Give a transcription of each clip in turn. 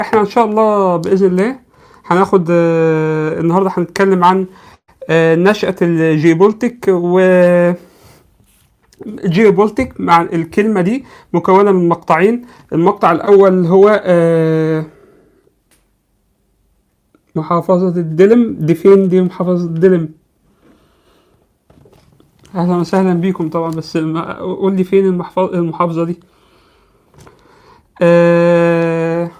احنا ان شاء الله باذن الله هناخد آه، النهارده هنتكلم عن آه، نشأة الجيوبولتيك و جيوبولتيك مع الكلمة دي مكونة من مقطعين المقطع الأول هو آه، محافظة الدلم دي فين دي محافظة الدلم أهلا وسهلا بيكم طبعا بس ما- قول لي فين المحفظ- المحافظة دي آه،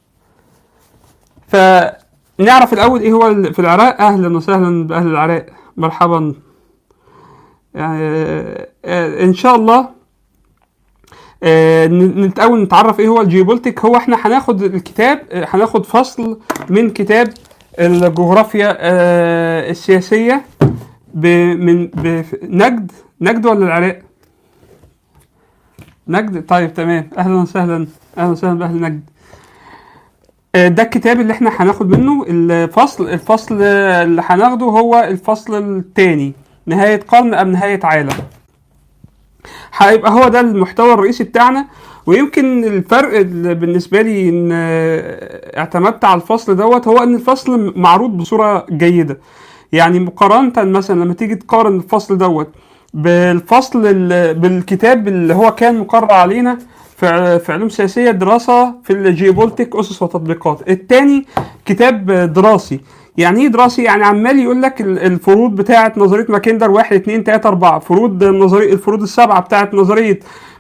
فنعرف الأول إيه هو ال- في العراق أهلا وسهلا بأهل العراق مرحبا يعني آه، آه، إن شاء الله آه، ن- نتأول نتعرف إيه هو الجيوبولتيك هو إحنا هناخد الكتاب آه، هناخد فصل من كتاب الجغرافيا آه، السياسية ب من بنجد نجد ولا العراق؟ نجد طيب تمام أهلا وسهلا أهلا وسهلا بأهل نجد آه، ده الكتاب اللي احنا هناخد منه الفصل الفصل اللي هناخده هو الفصل الثاني نهاية قرن أم نهاية عالم هيبقى هو ده المحتوى الرئيسي بتاعنا ويمكن الفرق اللي بالنسبة لي ان آه، اعتمدت على الفصل دوت هو ان الفصل معروض بصورة جيدة يعني مقارنة مثلا لما تيجي تقارن الفصل دوت بالفصل ال- بالكتاب اللي هو كان مقرر علينا في في علوم سياسية دراسة في الجيوبولتيك أسس وتطبيقات التاني كتاب دراسي يعني ايه دراسي يعني عمال يقول لك ال- الفروض بتاعه نظريه ماكندر 1 2 3 4 فروض نظريه الفروض السبعه بتاعه نظريه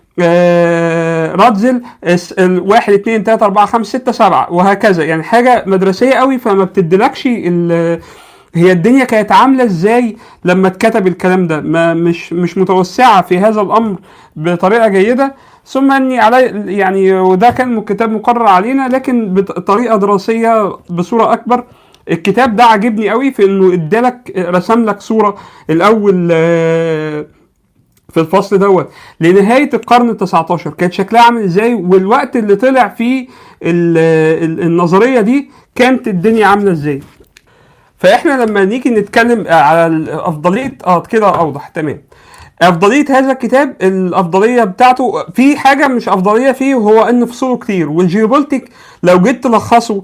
آه، راتزل الس- ال 1 2 3 4 5 6 7 وهكذا يعني حاجه مدرسيه قوي فما بتديلكش ال- هي الدنيا كانت عامله ازاي لما اتكتب الكلام ده ما مش مش متوسعه في هذا الامر بطريقه جيده ثم اني علي يعني وده كان كتاب مقرر علينا لكن بطريقه دراسيه بصوره اكبر الكتاب ده عجبني قوي في انه ادالك رسم لك صوره الاول آه، في الفصل دوت لنهايه القرن ال 19 كانت شكلها عامل ازاي والوقت اللي طلع فيه ال- ال- النظريه دي كانت الدنيا عامله ازاي فاحنا لما نيجي نتكلم على افضليه اه كده اوضح تمام افضليه هذا الكتاب الافضليه بتاعته في حاجه مش افضليه فيه وهو ان فصوله كتير والجيوبولتيك لو جيت تلخصه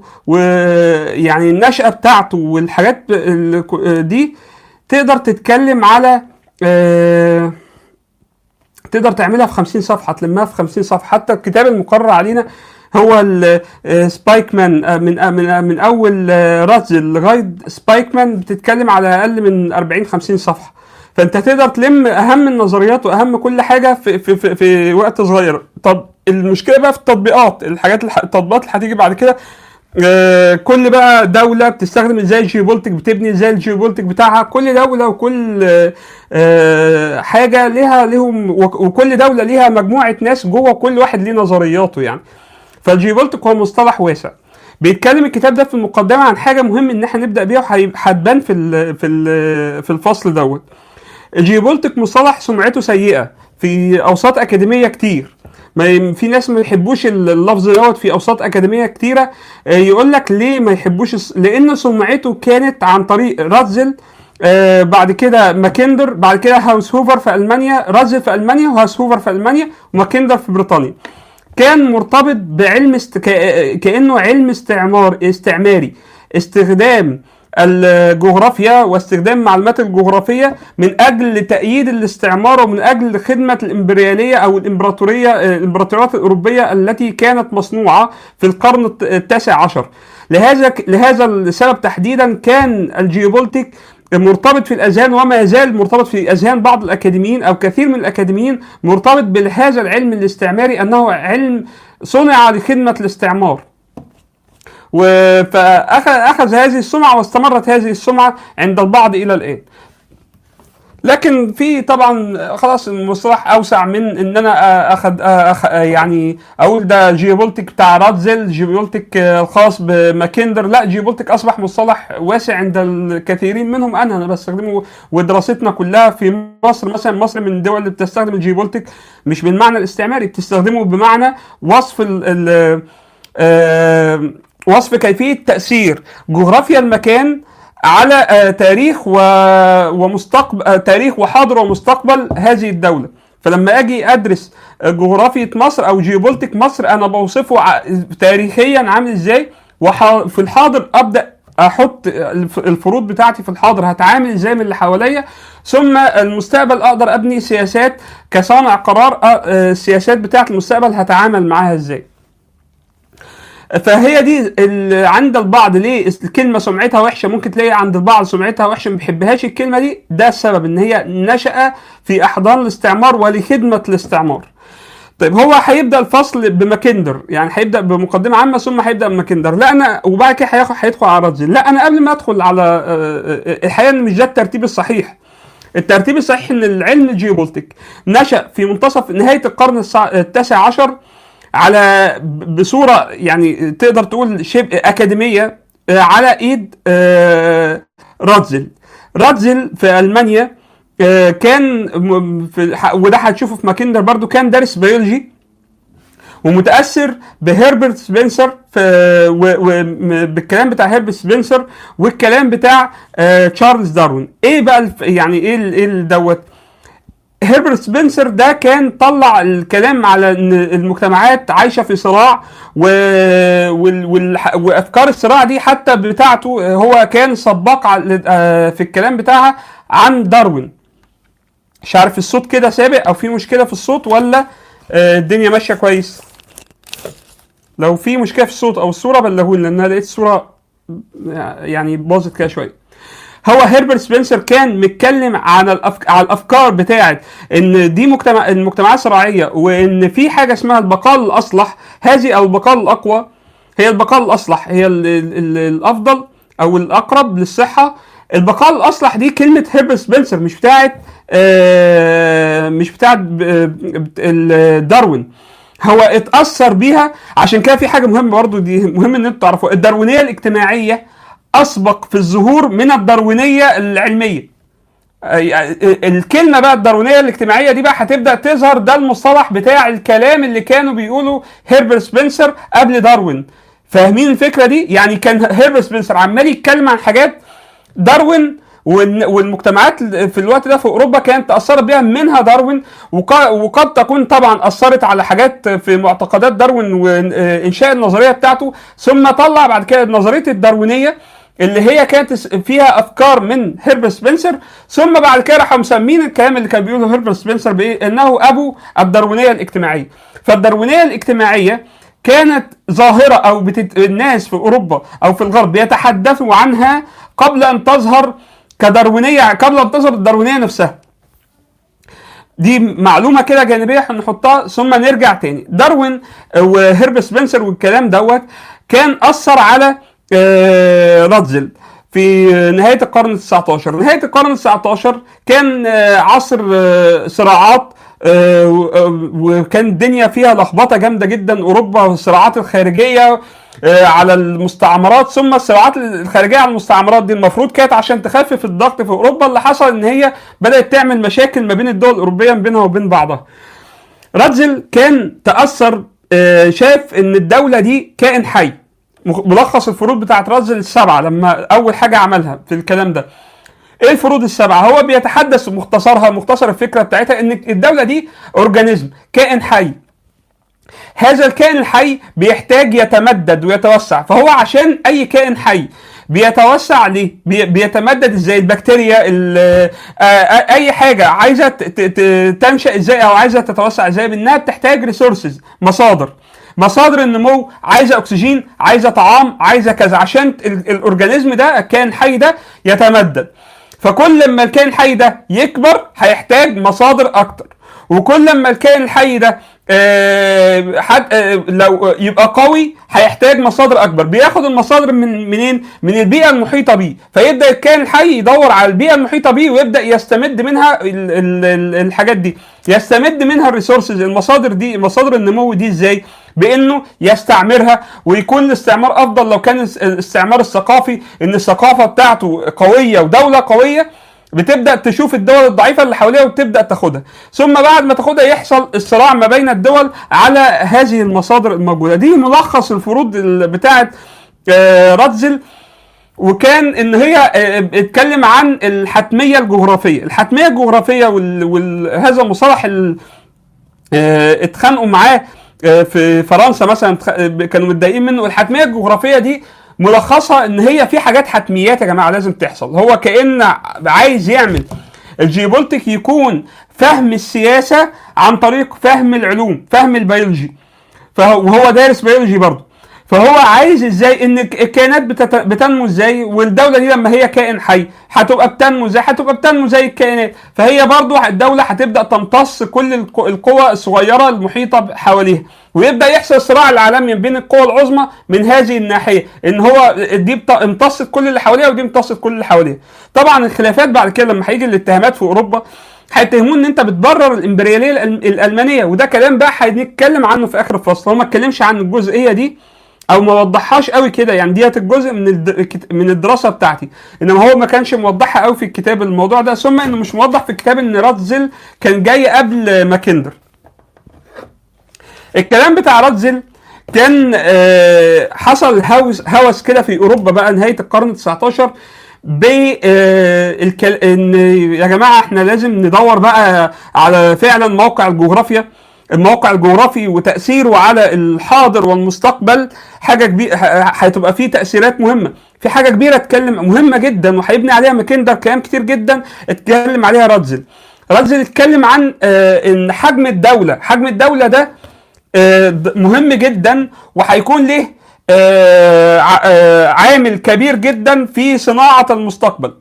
ويعني النشاه بتاعته والحاجات ال- دي تقدر تتكلم على آه، تقدر تعملها في 50 صفحه تلمها في 50 صفحه حتى الكتاب المقرر علينا هو ال- آه، سبايكمان آه، من آه، من آه، من اول آه، راتزل لغايه سبايكمان بتتكلم على اقل من 40 50 صفحه فانت تقدر تلم اهم النظريات واهم كل حاجه في في في, في وقت صغير طب المشكله بقى في التطبيقات الحاجات الح- التطبيقات اللي هتيجي بعد كده آه، كل بقى دولة بتستخدم ازاي الجيوبولتيك بتبني ازاي الجيوبولتيك بتاعها كل دولة وكل آه، آه، حاجة ليها ليهم وك- وكل دولة ليها مجموعة ناس جوه كل واحد ليه نظرياته يعني فالجيوبولتيك هو مصطلح واسع بيتكلم الكتاب ده في المقدمة عن حاجة مهم ان احنا نبدأ بيها وهتبان في ال في ال في الفصل دوت الجيوبولتيك مصطلح سمعته سيئة في أوساط أكاديمية كتير ما ي- في ناس ما يحبوش اللفظ دوت في اوساط اكاديميه كتيره آه، يقول لك ليه ما يحبوش الس- لان سمعته كانت عن طريق راتزل آه، بعد كده ماكندر بعد كده هاوس هوفر في المانيا راتزل في المانيا وهاوس هوفر في المانيا وماكندر في بريطانيا كان مرتبط بعلم است... كا- كانه علم استعمار استعماري استخدام الجغرافيا واستخدام المعلومات الجغرافيه من اجل تأييد الاستعمار ومن اجل خدمه الامبرياليه او الامبراطوريه الامبراطوريات الاوروبيه التي كانت مصنوعه في القرن الت- التاسع عشر لهذا لهذا السبب تحديدا كان الجيوبولتيك مرتبط في الاذهان وما يزال مرتبط في اذهان بعض الاكاديميين او كثير من الاكاديميين مرتبط بهذا العلم الاستعماري انه علم صنع لخدمه الاستعمار و- فاخذ اخذ هذه السمعه واستمرت هذه السمعه عند البعض الى الان لكن في طبعا خلاص المصطلح اوسع من ان انا اخد أخ يعني اقول ده جيوبولتيك بتاع راتزل جيوبولتيك الخاص بماكندر لا جيوبولتيك اصبح مصطلح واسع عند الكثيرين منهم انا انا بستخدمه ودراستنا كلها في مصر مثلا مصر من الدول اللي بتستخدم الجيوبولتيك مش بالمعنى الاستعماري بتستخدمه بمعنى وصف ال ال آه، وصف كيفيه تاثير جغرافيا المكان على آه، تاريخ و... ومستقبل آه، تاريخ وحاضر ومستقبل هذه الدوله فلما اجي ادرس جغرافية مصر او جيوبولتيك مصر انا بوصفه ع- تاريخيا عامل ازاي وفي الحاضر ابدا احط الف- الفروض بتاعتي في الحاضر هتعامل ازاي من اللي حواليا ثم المستقبل اقدر ابني سياسات كصانع قرار أ- آه، السياسات بتاعت المستقبل هتعامل معاها ازاي فهي دي ال- عند البعض ليه الكلمه سمعتها وحشه ممكن تلاقي عند البعض سمعتها وحشه ما بيحبهاش الكلمه دي ده السبب ان هي نشأ في احضان الاستعمار ولخدمه الاستعمار طيب هو هيبدا الفصل بماكندر يعني هيبدا بمقدمه عامه ثم هيبدا بماكندر لا انا وبعد كده هياخد هيدخل على رادزل لا انا قبل ما ادخل على آه، آه، الحقيقه إن مش ده الترتيب الصحيح الترتيب الصحيح ان العلم الجيوبولتيك نشا في منتصف نهايه القرن السع- التاسع عشر على ب- بصوره يعني تقدر تقول شبه اكاديميه آه، على ايد آه، رادزل رادزل في المانيا آه، كان م- في ح- وده هتشوفه في ماكندر برضو كان دارس بيولوجي ومتاثر بهربرت سبنسر في و و م- بالكلام بتاع هربرت سبنسر والكلام بتاع آه تشارلز داروين ايه بقى الف يعني ايه ال- ايه ال- دوت هربرت سبنسر ده كان طلع الكلام على ان المجتمعات عايشه في صراع و... وال... وال... وافكار الصراع دي حتى بتاعته هو كان سباق على... آه، في الكلام بتاعها عن داروين مش عارف الصوت كده سابق او في مشكله في الصوت ولا آه، الدنيا ماشيه كويس لو في مشكله في الصوت او الصوره بلغوني لان انا لقيت الصوره يعني باظت كده شويه هو هيربرت سبنسر كان متكلم عن الأفك... على الافكار بتاعه ان دي مجتمع المجتمعات الصراعيه وان في حاجه اسمها البقاء الاصلح هذه او البقاء الاقوى هي البقاء الاصلح هي ال... ال... ال... الافضل او الاقرب للصحه البقاء الاصلح دي كلمه هيربرت سبنسر مش بتاعه آه... مش بتاعه ب... ب... ال- داروين هو اتاثر بيها عشان كده في حاجه مهمه برضو دي مهم ان انتوا تعرفوا الداروينيه الاجتماعيه اسبق في الظهور من الداروينيه العلميه أي- الكلمه بقى الداروينيه الاجتماعيه دي بقى هتبدا تظهر ده المصطلح بتاع الكلام اللي كانوا بيقولوا هيربرت سبنسر قبل داروين فاهمين الفكره دي يعني كان هيربرت سبنسر عمال يتكلم عن حاجات داروين والن- والمجتمعات في الوقت ده في اوروبا كانت تاثرت بها منها داروين وق- وقد تكون طبعا اثرت على حاجات في معتقدات داروين وانشاء النظريه بتاعته ثم طلع بعد كده نظريه الداروينيه اللي هي كانت فيها افكار من هيربرت سبنسر ثم بعد كده راحوا مسمين الكلام اللي كان بيقوله هيربرت سبنسر بايه انه ابو الداروينيه الاجتماعيه فالداروينيه الاجتماعيه كانت ظاهره او بتت... الناس في اوروبا او في الغرب بيتحدثوا عنها قبل ان تظهر كداروينيه قبل ان تظهر الداروينيه نفسها دي معلومه كده جانبيه هنحطها ثم نرجع تاني داروين وهيرب سبنسر والكلام دوت كان اثر على آه، راتزل في نهاية القرن ال 19 نهاية القرن ال 19 كان آه، عصر آه، صراعات آه، و- آه، وكان الدنيا فيها لخبطة جامدة جدا أوروبا والصراعات الخارجية آه، على المستعمرات ثم الصراعات الخارجية على المستعمرات دي المفروض كانت عشان تخفف الضغط في أوروبا اللي حصل إن هي بدأت تعمل مشاكل ما بين الدول الأوروبية ما بينها وبين بعضها راتزل كان تأثر آه، شاف ان الدولة دي كائن حي مخ- ملخص الفروض بتاعت راتزل السبعة لما اول حاجة عملها في الكلام ده ايه الفروض السبعة هو بيتحدث مختصرها مختصر الفكرة بتاعتها ان الدولة دي اورجانيزم كائن حي هذا الكائن الحي بيحتاج يتمدد ويتوسع فهو عشان اي كائن حي بيتوسع ليه بي- بيتمدد ازاي البكتيريا ال- آه، آه، اي حاجه عايزه ت- ت- ت- تنشا ازاي او عايزه تتوسع ازاي بانها بتحتاج ريسورسز مصادر مصادر النمو عايزه اكسجين عايزه طعام عايزه كذا عشان ال- الاورجانيزم ده الكائن الحي ده يتمدد فكل ما الكائن الحي ده يكبر هيحتاج مصادر اكتر وكل ما الكائن الحي ده آه، حد آه، لو يبقى قوي هيحتاج مصادر اكبر بياخد المصادر من منين من البيئه المحيطه بيه فيبدا الكائن الحي يدور على البيئه المحيطه بيه ويبدا يستمد منها ال ال ال الحاجات دي يستمد منها الريسورسز المصادر دي مصادر النمو دي ازاي بانه يستعمرها ويكون الاستعمار افضل لو كان الاس- الاستعمار الثقافي ان الثقافه بتاعته قويه ودوله قويه بتبدا تشوف الدول الضعيفه اللي حواليها وتبدا تاخدها ثم بعد ما تاخدها يحصل الصراع ما بين الدول على هذه المصادر الموجوده دي ملخص الفروض ال- بتاعه آه، راتزل وكان ان هي آه، اتكلم عن الحتميه الجغرافيه الحتميه الجغرافيه وهذا وال... هذا المصطلح ال... آه، اتخانقوا معاه آه، في فرنسا مثلا اتخ- آه، كانوا متضايقين منه الحتميه الجغرافيه دي ملخصها ان هي في حاجات حتميات يا جماعه لازم تحصل هو كان عايز يعمل الجيوبولتيك يكون فهم السياسه عن طريق فهم العلوم فهم البيولوجي فهو وهو دارس بيولوجي برضه فهو عايز ازاي ان الك- الكائنات بتت... بتنمو ازاي والدوله دي لما هي كائن حي هتبقى بتنمو ازاي هتبقى بتنمو زي الكائنات فهي برضو الدوله هتبدا تمتص كل الق- القوى الصغيره المحيطه حواليها ويبدا يحصل صراع العالمي بين القوى العظمى من هذه الناحيه ان هو دي بت- امتصت كل اللي حواليها ودي امتصت كل اللي حواليها طبعا الخلافات بعد كده لما هيجي الاتهامات في اوروبا هيتهمون ان انت بتبرر الامبرياليه الألم- الالمانيه وده كلام بقى هنتكلم عنه في اخر الفصل هو ما اتكلمش عن الجزئيه دي او ما وضحهاش قوي كده يعني ديت الجزء من الد... من الدراسه بتاعتي انما هو ما كانش موضحها قوي في الكتاب الموضوع ده ثم انه مش موضح في الكتاب ان راتزل كان جاي قبل ماكندر الكلام بتاع راتزل كان آه، حصل هوس هوس كده في اوروبا بقى نهايه القرن ال 19 ب آه، الكل... ان يا جماعه احنا لازم ندور بقى على فعلا موقع الجغرافيا الموقع الجغرافي وتاثيره على الحاضر والمستقبل حاجه كبيره هتبقى فيه تاثيرات مهمه في حاجه كبيره اتكلم مهمه جدا وهيبني عليها ماكندر كلام كتير جدا اتكلم عليها راتزل راتزل اتكلم عن آه، ان حجم الدوله حجم الدوله ده آه، د- مهم جدا وهيكون له آه، ع- آه، عامل كبير جدا في صناعه المستقبل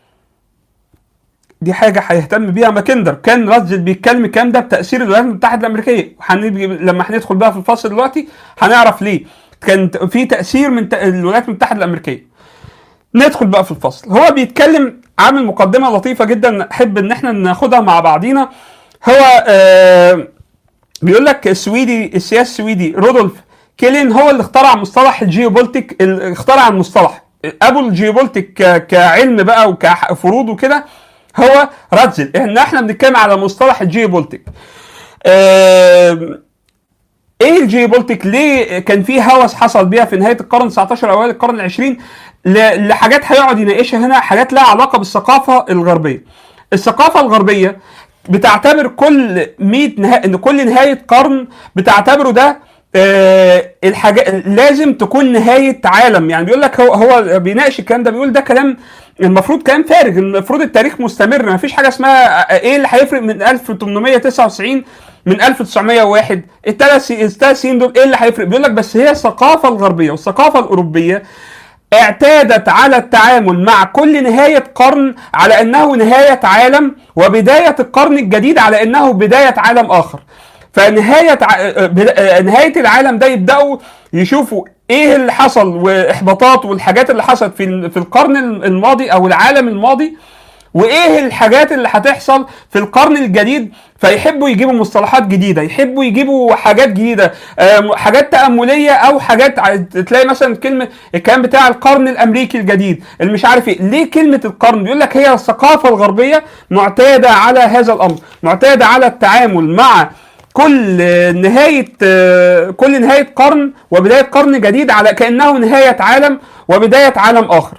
دي حاجه هيهتم بيها ماكندر كان راتزل بيتكلم الكلام ده بتاثير الولايات المتحده الامريكيه هنيجي لما هندخل بقى في الفصل دلوقتي هنعرف ليه كان ت- في تاثير من ت- الولايات المتحده الامريكيه ندخل بقى في الفصل هو بيتكلم عامل مقدمه لطيفه جدا احب ان احنا ناخدها مع بعضينا هو آه بيقول لك السويدي السياسي السويدي رودولف كيلين هو اللي اخترع مصطلح الجيوبولتيك ال- اخترع المصطلح ابو الجيوبولتيك ك- كعلم بقى وكفروض وكده هو راتزل ان احنا بنتكلم على مصطلح الجيوبولتيك آم، ايه الجيوبولتيك ليه كان في هوس حصل بيها في نهايه القرن 19 اوائل القرن العشرين ل- لحاجات هيقعد يناقشها هنا حاجات لها علاقه بالثقافه الغربيه الثقافه الغربيه بتعتبر كل 100 نها... ان كل نهايه قرن بتعتبره ده آه الحاجة لازم تكون نهاية عالم يعني بيقول لك هو هو بيناقش الكلام ده بيقول ده كلام المفروض كلام فارغ المفروض التاريخ مستمر ما فيش حاجة اسمها ايه اللي هيفرق من 1899 من 1901 الثلاث الثلاث سنين دول ايه اللي هيفرق بيقول لك بس هي الثقافة الغربية والثقافة الأوروبية اعتادت على التعامل مع كل نهاية قرن على أنه نهاية عالم وبداية القرن الجديد على أنه بداية عالم آخر فنهاية ع... بدا- نهاية العالم ده يبدأوا يشوفوا ايه اللي حصل واحباطات والحاجات اللي حصلت في ال- في القرن الماضي او العالم الماضي وايه الحاجات اللي هتحصل في القرن الجديد فيحبوا يجيبوا مصطلحات جديده يحبوا يجيبوا حاجات جديده آه، حاجات تامليه او حاجات ع- تلاقي مثلا كلمه الكلام بتاع القرن الامريكي الجديد اللي مش عارف ايه ليه كلمه القرن بيقول لك هي الثقافه الغربيه معتاده على هذا الامر معتاده على التعامل مع كل نهاية كل نهاية قرن وبداية قرن جديد على كأنه نهاية عالم وبداية عالم آخر.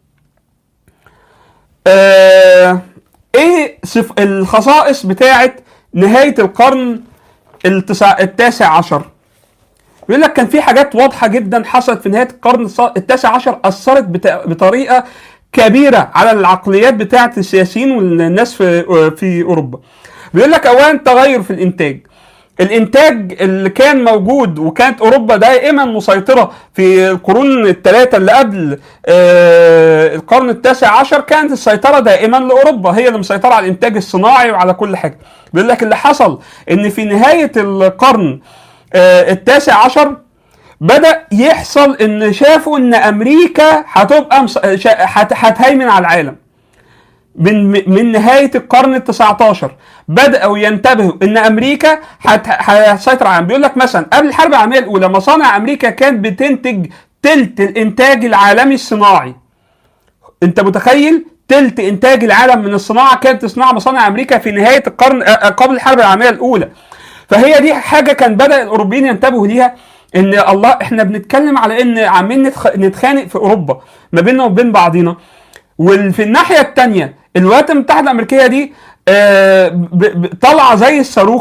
آه، ايه صف الخصائص بتاعة نهاية القرن التسع التاسع عشر؟ بيقول لك كان في حاجات واضحة جدا حصلت في نهاية القرن الص- التاسع عشر أثرت بتا- بطريقة كبيرة على العقليات بتاعة السياسيين والناس في في أوروبا. بيقول لك أولا تغير في الإنتاج. الانتاج اللي كان موجود وكانت اوروبا دائما مسيطره في القرون الثلاثه اللي قبل آه، القرن التاسع عشر كانت السيطره دائما لاوروبا هي اللي مسيطره على الانتاج الصناعي وعلى كل حاجه بيقول لك اللي حصل ان في نهايه القرن آه، التاسع عشر بدا يحصل ان شافوا ان امريكا هتبقى مس- شا- هت- هتهيمن على العالم من من نهايه القرن ال 19 بداوا ينتبهوا ان امريكا هت- هتسيطر على العالم. بيقول لك مثلا قبل الحرب العالميه الاولى مصانع امريكا كانت بتنتج تلت الانتاج العالمي الصناعي انت متخيل تلت انتاج العالم من الصناعه كانت تصنع مصانع امريكا في نهايه القرن آه، آه، قبل الحرب العالميه الاولى فهي دي حاجه كان بدا الاوروبيين ينتبهوا ليها ان الله احنا بنتكلم على ان عمالين نتخ- نتخانق في اوروبا ما بيننا وبين بعضينا وفي الناحيه الثانيه الولايات المتحده الامريكيه دي آه، ب- ب- طالعه زي الصاروخ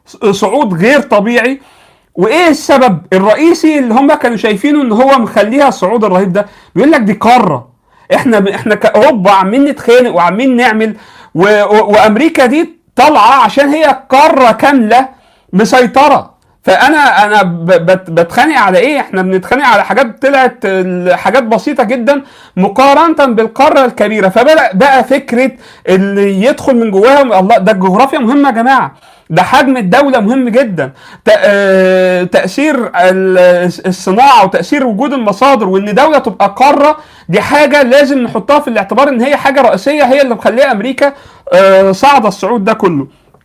صعود غير طبيعي وايه السبب الرئيسي اللي هم كانوا شايفينه ان هو مخليها الصعود الرهيب ده بيقول لك دي قاره احنا احنا كاوروبا عمالين نتخانق وعمالين نعمل و... و... وامريكا دي طالعه عشان هي قاره كامله مسيطره فانا انا ب- بت- بتخانق على ايه احنا بنتخانق على حاجات طلعت ال- حاجات بسيطه جدا مقارنه بالقاره الكبيره فبدا بقى فكره اللي يدخل من جواهم الله ده الجغرافيا مهمه يا جماعه ده حجم الدولة مهم جدا تأ- آه، تأثير ال- الصناعة وتأثير وجود المصادر وإن دولة تبقى قارة دي حاجة لازم نحطها في الاعتبار إن هي حاجة رئيسية هي اللي مخليها أمريكا آه، صاعدة الصعود ده كله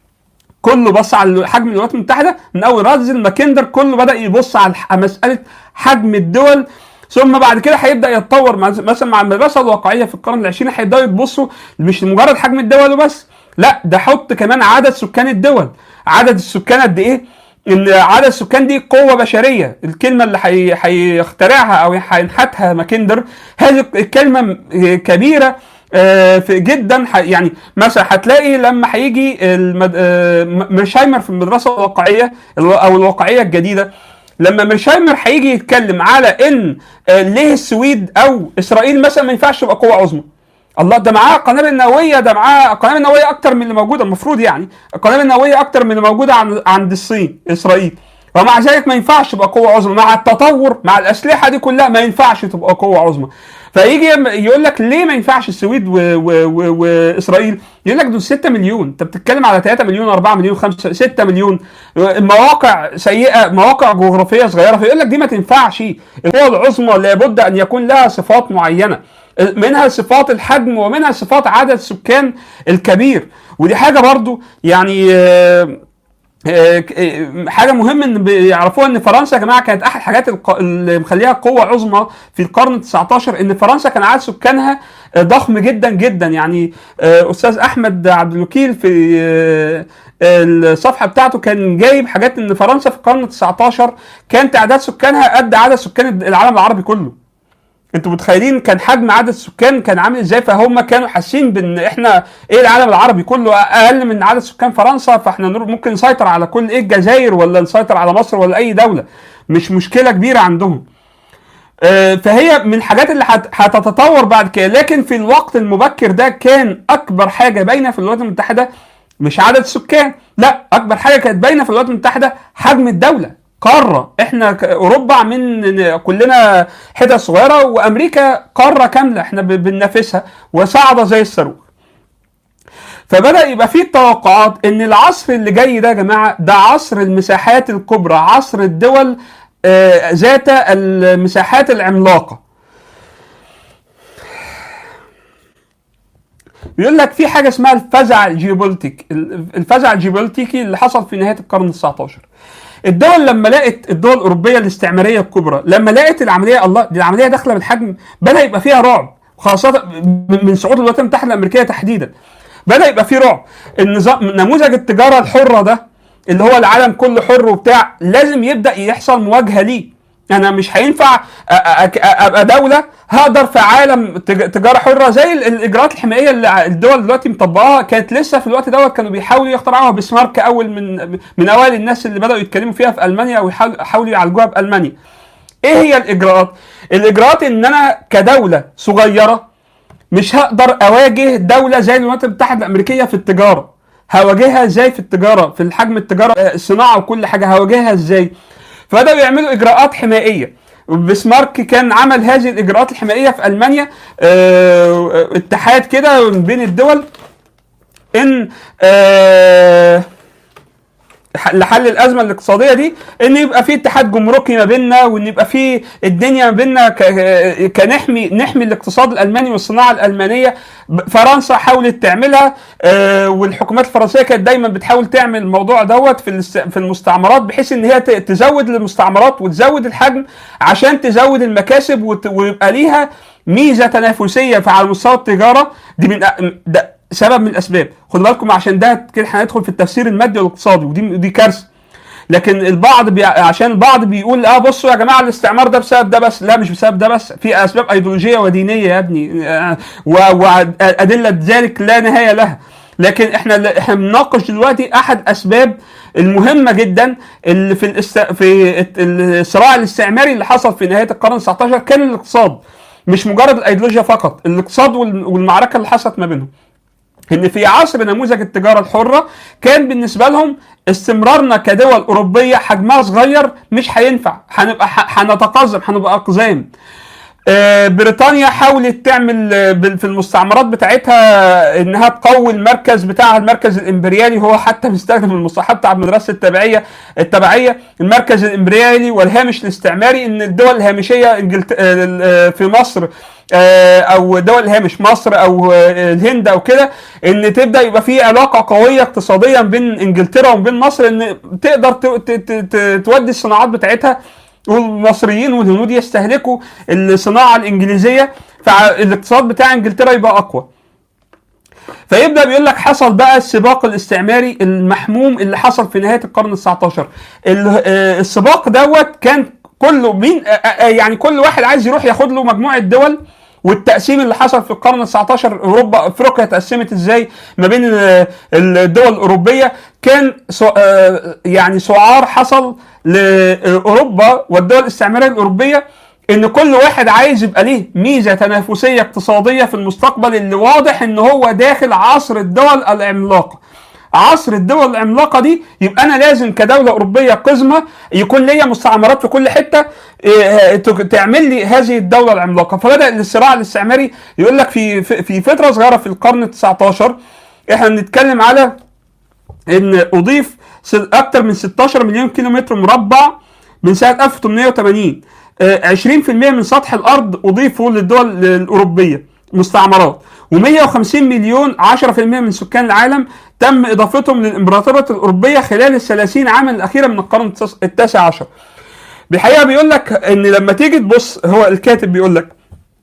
كله بص على حجم الولايات المتحده من اول رازل ماكندر كله بدا يبص على الح- مساله حجم الدول ثم بعد كده هيبدا يتطور مع- مثلا مع المدرسه الواقعيه في القرن العشرين هيبداوا يبصوا مش مجرد حجم الدول وبس لا ده حط كمان عدد سكان الدول عدد السكان قد ايه ان عدد السكان دي قوه بشريه الكلمه اللي حي- هيخترعها او هينحتها ماكندر هذه الكلمه م- كبيره آه، في جدا ح- يعني مثلا هتلاقي لما هيجي المد... آه، م- ميرشايمر في المدرسه الواقعيه الو- او الواقعيه الجديده لما ميرشايمر هيجي يتكلم على ان آه، ليه السويد او اسرائيل مثلا ما ينفعش تبقى قوه عظمى الله ده معاه قنابل نوويه ده معاه قنابل نوويه اكتر من اللي موجوده المفروض يعني القنابل النوويه اكتر من اللي موجوده عند عند الصين اسرائيل ومع ذلك ما ينفعش تبقى قوه عظمى مع التطور مع الاسلحه دي كلها ما ينفعش تبقى قوه عظمى فيجي يم- يقول لك ليه ما ينفعش السويد و... و... و... واسرائيل يقول لك دول 6 مليون انت بتتكلم على 3 مليون 4 مليون 5 6 مليون مواقع سيئه مواقع جغرافيه صغيره فيقول لك دي ما تنفعش القوى العظمى لابد ان يكون لها صفات معينه منها صفات الحجم ومنها صفات عدد السكان الكبير ودي حاجه برضو يعني آه، آه، ك- آه، حاجه مهمه ان بيعرفوها ان فرنسا يا جماعه كانت احد الحاجات الق- اللي مخليها قوه عظمى في القرن ال 19 ان فرنسا كان عدد سكانها آه، ضخم جدا جدا يعني آه، استاذ احمد عبد الوكيل في آه، الصفحه بتاعته كان جايب حاجات ان فرنسا في القرن ال 19 كان تعداد سكانها قد عدد سكان العالم العربي كله انتوا متخيلين كان حجم عدد السكان كان عامل ازاي فهم كانوا حاسين بان احنا ايه العالم العربي كله اقل من عدد سكان فرنسا فاحنا نر- ممكن نسيطر على كل ايه الجزائر ولا نسيطر على مصر ولا اي دوله مش مشكله كبيره عندهم آه، فهي من الحاجات اللي هت- هتتطور بعد كده لكن في الوقت المبكر ده كان اكبر حاجه باينه في الولايات المتحده مش عدد السكان لا اكبر حاجه كانت باينه في الولايات المتحده حجم الدوله قاره احنا ك- اوروبا من كلنا حتت صغيره وامريكا قاره كامله احنا ب- بننافسها وصاعده زي الصاروخ فبدا يبقى فيه توقعات ان العصر اللي جاي ده يا جماعه ده عصر المساحات الكبرى عصر الدول آه، ذات المساحات العملاقه بيقول لك في حاجه اسمها الفزع الجيوبوليتيك الفزع الجيوبوليتيكي اللي حصل في نهايه القرن ال 19 الدول لما لقت الدول الاوروبيه الاستعماريه الكبرى لما لقت العمليه الله دي العمليه داخله بالحجم بدا يبقى فيها رعب خاصه من صعود الولايات المتحده الامريكيه تحديدا بدا يبقى فيه رعب النظام نموذج التجاره الحره ده اللي هو العالم كله حر وبتاع لازم يبدا يحصل مواجهه ليه انا مش هينفع أ- أ- أ- ابقى دوله هقدر في عالم تج- تجاره حره زي ال- الاجراءات الحمائيه اللي الدول دلوقتي مطبقاها كانت لسه في الوقت دوت كانوا بيحاولوا يخترعوها بسمارك اول من من اوائل الناس اللي بداوا يتكلموا فيها في المانيا ويحاولوا يعالجوها بالمانيا. ايه هي الاجراءات؟ الاجراءات ان انا كدوله صغيره مش هقدر اواجه دوله زي الولايات المتحده الامريكيه في التجاره هواجهها ازاي في التجاره في الحجم التجاره آه، الصناعه وكل حاجه هواجهها ازاي فبداوا يعملوا اجراءات حمائيه بسمارك كان عمل هذه الاجراءات الحمائيه في المانيا آه، اتحاد كده بين الدول ان آه، لحل الازمه الاقتصاديه دي ان يبقى في اتحاد جمركي ما بيننا وان يبقى في الدنيا ما بيننا ك- كنحمي نحمي الاقتصاد الالماني والصناعه الالمانيه ب- فرنسا حاولت تعملها آه، والحكومات الفرنسيه كانت دايما بتحاول تعمل الموضوع دوت في الاست- في المستعمرات بحيث ان هي ت- تزود المستعمرات وتزود الحجم عشان تزود المكاسب وت- ويبقى ليها ميزه تنافسيه في على مستوى التجاره دي من أ- ده سبب من الاسباب خدوا بالكم عشان ده كده هندخل في التفسير المادي والاقتصادي ودي دي كارثه لكن البعض بي... عشان البعض بيقول اه بصوا يا جماعه الاستعمار ده بسبب ده بس لا مش بسبب ده بس في اسباب ايديولوجيه ودينيه يا ابني آه، و... وادله ذلك لا نهايه لها لكن احنا احنا بنناقش دلوقتي احد اسباب المهمه جدا اللي في الاست... في الت- الصراع الاستعماري اللي حصل في نهايه القرن 19 كان الاقتصاد مش مجرد الايديولوجيا فقط الاقتصاد وال- والمعركه اللي حصلت ما بينهم ان في عصر نموذج التجاره الحره كان بالنسبه لهم استمرارنا كدول اوروبيه حجمها صغير مش هينفع هنبقى ح- هنتقزم هنبقى اقزام آه، بريطانيا حاولت تعمل آه، بال- في المستعمرات بتاعتها انها تقوي المركز بتاعها المركز الامبريالي هو حتى بيستخدم المصطلحات بتاع المدرسه التبعيه التبعيه المركز الامبريالي والهامش الاستعماري ان الدول الهامشيه انجلت... آه، آه، في مصر آه، او دول الهامش مصر او آه، الهند او كده ان تبدا يبقى في علاقه قويه اقتصاديا بين انجلترا وبين مصر ان تقدر ت- ت- ت- ت- تودي الصناعات بتاعتها والمصريين والهنود يستهلكوا الصناعه الانجليزيه فالاقتصاد بتاع انجلترا يبقى اقوى فيبدا بيقول لك حصل بقى السباق الاستعماري المحموم اللي حصل في نهايه القرن ال 19 ال- آه، السباق دوت كان كله مين آه، آه، يعني كل واحد عايز يروح ياخد له مجموعه دول والتقسيم اللي حصل في القرن ال 19 اوروبا افريقيا اتقسمت ازاي ما بين آه، الدول الاوروبيه كان سو- آه، يعني سعار حصل لاوروبا والدول الاستعماريه الاوروبيه ان كل واحد عايز يبقى ليه ميزه تنافسيه اقتصاديه في المستقبل اللي واضح ان هو داخل عصر الدول العملاقه عصر الدول العملاقه دي يبقى انا لازم كدوله اوروبيه قزمه يكون ليا مستعمرات في كل حته إيه، ت- تعمل لي هذه الدوله العملاقه فبدا الصراع الاستعماري يقول لك في في في فتره صغيره في القرن ال 19 احنا بنتكلم على ان اضيف س- اكتر من 16 مليون كيلومتر مربع من سنه 1880 آه، 20% من سطح الارض اضيفوا للدول الاوروبيه مستعمرات و150 مليون 10% من سكان العالم تم اضافتهم للامبراطوريه الاوروبيه خلال ال 30 عاما الاخيره من القرن التس- التاسع عشر. بالحقيقه بيقول لك ان لما تيجي تبص هو الكاتب بيقول لك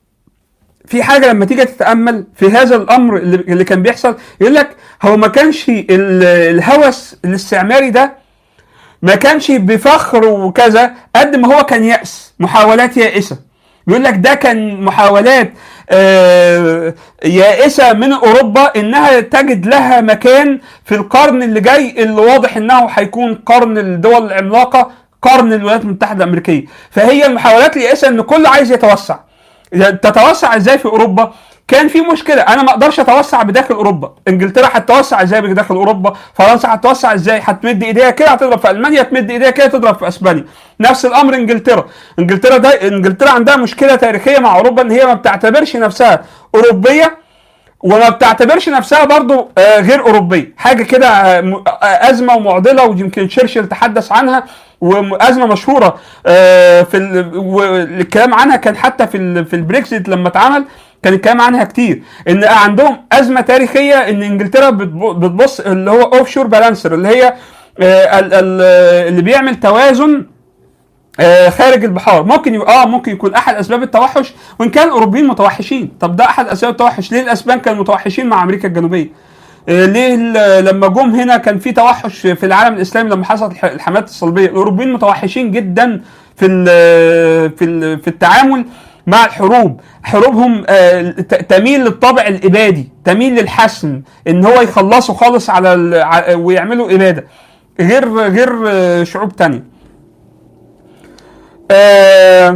في حاجه لما تيجي تتامل في هذا الامر اللي, اللي كان بيحصل يقول لك هو ما كانش ال- الهوس الاستعماري ده ما كانش بفخر وكذا قد ما هو كان يأس محاولات يائسة بيقول لك ده كان محاولات آه، يائسة من أوروبا إنها تجد لها مكان في القرن اللي جاي اللي واضح إنه هيكون قرن الدول العملاقة قرن الولايات المتحدة الأمريكية فهي المحاولات اليائسة إن كله عايز يتوسع تتوسع ازاي في اوروبا كان في مشكله انا ما اقدرش اتوسع بداخل اوروبا انجلترا هتتوسع ازاي بداخل اوروبا فرنسا هتتوسع ازاي هتمد ايديها كده هتضرب في المانيا تمد ايديها كده تضرب في اسبانيا نفس الامر انجلترا انجلترا ده انجلترا عندها مشكله تاريخيه مع اوروبا ان هي ما بتعتبرش نفسها اوروبيه وما بتعتبرش نفسها برضو آه، غير أوروبية حاجة كده آه، م- آه، أزمة ومعضلة ويمكن تشرشل تحدث عنها وأزمة مشهورة آه، في ال- والكلام عنها كان حتى في ال- في البريكسيت لما اتعمل كان الكلام عنها كتير ان عندهم ازمه تاريخيه ان انجلترا بتب- بتبص اللي هو اوف شور بالانسر اللي هي آه، ال- ال- اللي بيعمل توازن آه، خارج البحار ممكن يبقى اه ممكن يكون احد اسباب التوحش وان كان الاوروبيين متوحشين طب ده احد اسباب التوحش ليه الاسبان كانوا متوحشين مع امريكا الجنوبيه آه، ليه ال- لما جم هنا كان في توحش في العالم الاسلامي لما حصلت الح- الحملات الصليبيه الاوروبيين متوحشين جدا في ال في ال في التعامل مع الحروب حروبهم آه، ت- تميل للطابع الابادي تميل للحسم ان هو يخلصوا خالص على ال- ع- ويعملوا اباده غير غير آه، شعوب تانية آه،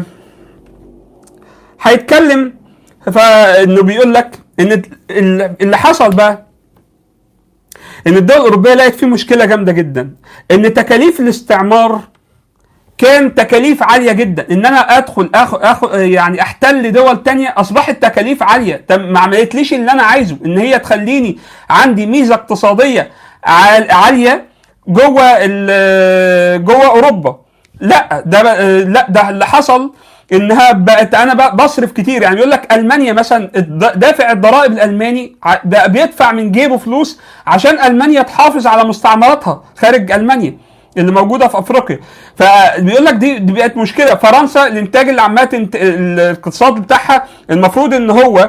هيتكلم فانه بيقول لك ان ال- اللي حصل بقى ان الدول الاوروبيه لقت فيه مشكله جامده جدا ان تكاليف الاستعمار كان تكاليف عاليه جدا ان انا ادخل اخد اخد يعني احتل دول تانية اصبحت تكاليف عاليه طب ما عملتليش اللي انا عايزه ان هي تخليني عندي ميزه اقتصاديه عال- عاليه جوه ال- جوه اوروبا لا ده بقى- لا ده اللي حصل انها بقت انا بقى بصرف كتير يعني يقول لك المانيا مثلا الد- دافع الضرائب الالماني ع- بقى بيدفع من جيبه فلوس عشان المانيا تحافظ على مستعمراتها خارج المانيا اللي موجوده في افريقيا فبيقول لك دي, دي بقت مشكله فرنسا الانتاج اللي عمال تنت... الاقتصاد بتاعها المفروض ان هو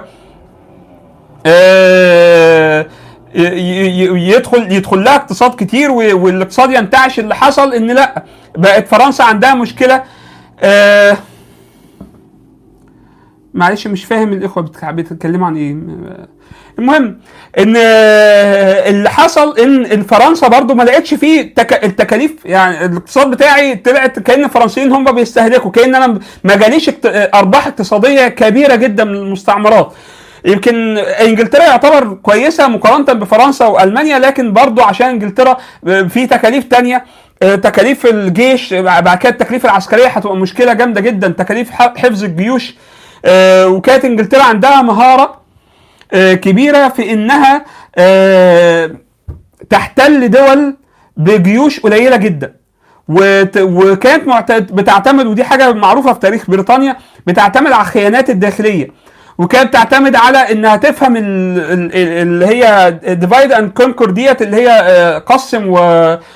آه، ي- ي- يدخل يدخل لها اقتصاد كتير و- والاقتصاد ينتعش اللي حصل ان لا بقت فرنسا عندها مشكله آه، معلش مش فاهم الاخوه بتك- بيتكلموا عن ايه م- المهم ان آه، اللي حصل ان ان فرنسا برضو ما لقتش فيه تك... التكاليف يعني الاقتصاد بتاعي طلعت كان الفرنسيين هم بيستهلكوا كان انا ما جاليش اكت... ارباح اقتصاديه كبيره جدا من المستعمرات يمكن انجلترا يعتبر كويسه مقارنه بفرنسا والمانيا لكن برضو عشان انجلترا في تكاليف تانية آه، تكاليف الجيش بعد كده التكاليف العسكريه هتبقى مشكله جامده جدا تكاليف ح- حفظ الجيوش آه، وكانت انجلترا عندها مهاره آه، كبيره في انها آه، تحتل دول بجيوش قليله جدا وت- وكانت معتد بتعتمد ودي حاجه معروفه في تاريخ بريطانيا بتعتمد على الخيانات الداخليه وكانت تعتمد على انها تفهم ال- ال- ال- اللي هي ديفايد اند كونكور ديت اللي هي آه، قسم و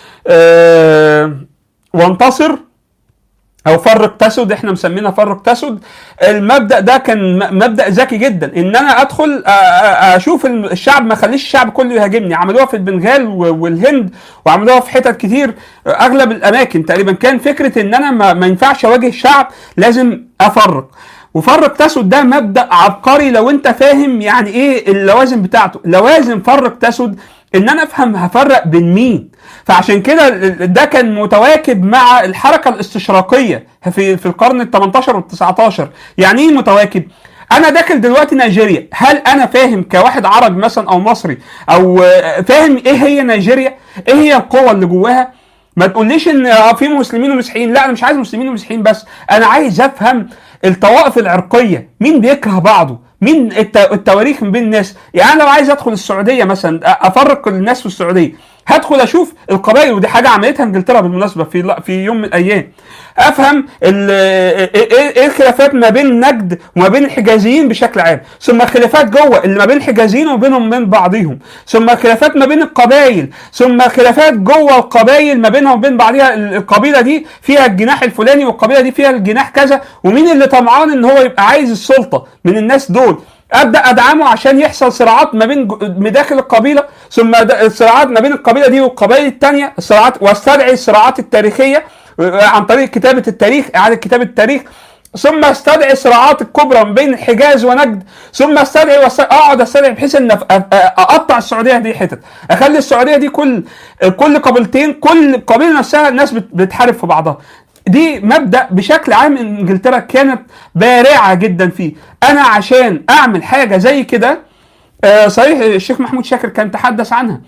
آه، وانتصر او فرق تسد احنا مسمينها فرق تسد المبدا ده كان م- مبدا ذكي جدا ان انا ادخل أ- أ- اشوف الم- الشعب ما اخليش الشعب كله يهاجمني عملوها في البنغال و- والهند وعملوها في حتت كتير اغلب الاماكن تقريبا كان فكره ان انا ما, ما ينفعش اواجه الشعب لازم افرق وفرق تسد ده مبدا عبقري لو انت فاهم يعني ايه اللوازم بتاعته لوازم فرق تسد ان انا افهم هفرق بين مين فعشان كده ده كان متواكب مع الحركه الاستشراقيه في في القرن ال 18 وال 19 يعني ايه متواكب انا داخل دلوقتي نيجيريا هل انا فاهم كواحد عربي مثلا او مصري او آه، فاهم ايه هي نيجيريا ايه هي القوه اللي جواها ما تقوليش ان آه في مسلمين ومسيحيين لا انا مش عايز مسلمين ومسيحيين بس انا عايز افهم الطوائف العرقيه مين بيكره بعضه مين الت- التواريخ من بين الناس يعني انا لو عايز ادخل السعوديه مثلا أ- افرق الناس في السعوديه هدخل اشوف القبائل ودي حاجه عملتها انجلترا بالمناسبه في في يوم من الايام افهم ال- ايه إيه- إيه الخلافات ما بين نجد وما بين الحجازيين بشكل عام ثم الخلافات جوه اللي ما بين الحجازيين وبينهم من بعضهم ثم الخلافات ما بين القبائل ثم خلافات جوه القبائل ما بينها وبين بعضها ال- القبيله دي فيها الجناح الفلاني والقبيله دي فيها الجناح كذا ومين اللي طمعان ان هو يبقى عايز السلطه من الناس دول ابدا ادعمه عشان يحصل صراعات ما بين جو- داخل القبيله ثم د- الصراعات ما بين القبيله دي والقبائل الثانيه الصراعات واستدعي الصراعات التاريخيه عن طريق كتابه التاريخ اعاده كتابه التاريخ ثم استدعي الصراعات الكبرى ما بين الحجاز ونجد ثم استدعي وس- اقعد استدعي بحيث ان أف- أ- أ- اقطع السعوديه دي حتت اخلي السعوديه دي كل كل قبيلتين كل قبيله نفسها الناس بت- بتحارب في بعضها دي مبدا بشكل عام انجلترا كانت بارعه جدا فيه انا عشان اعمل حاجه زي كده آه، صحيح الشيخ محمود شاكر كان تحدث عنها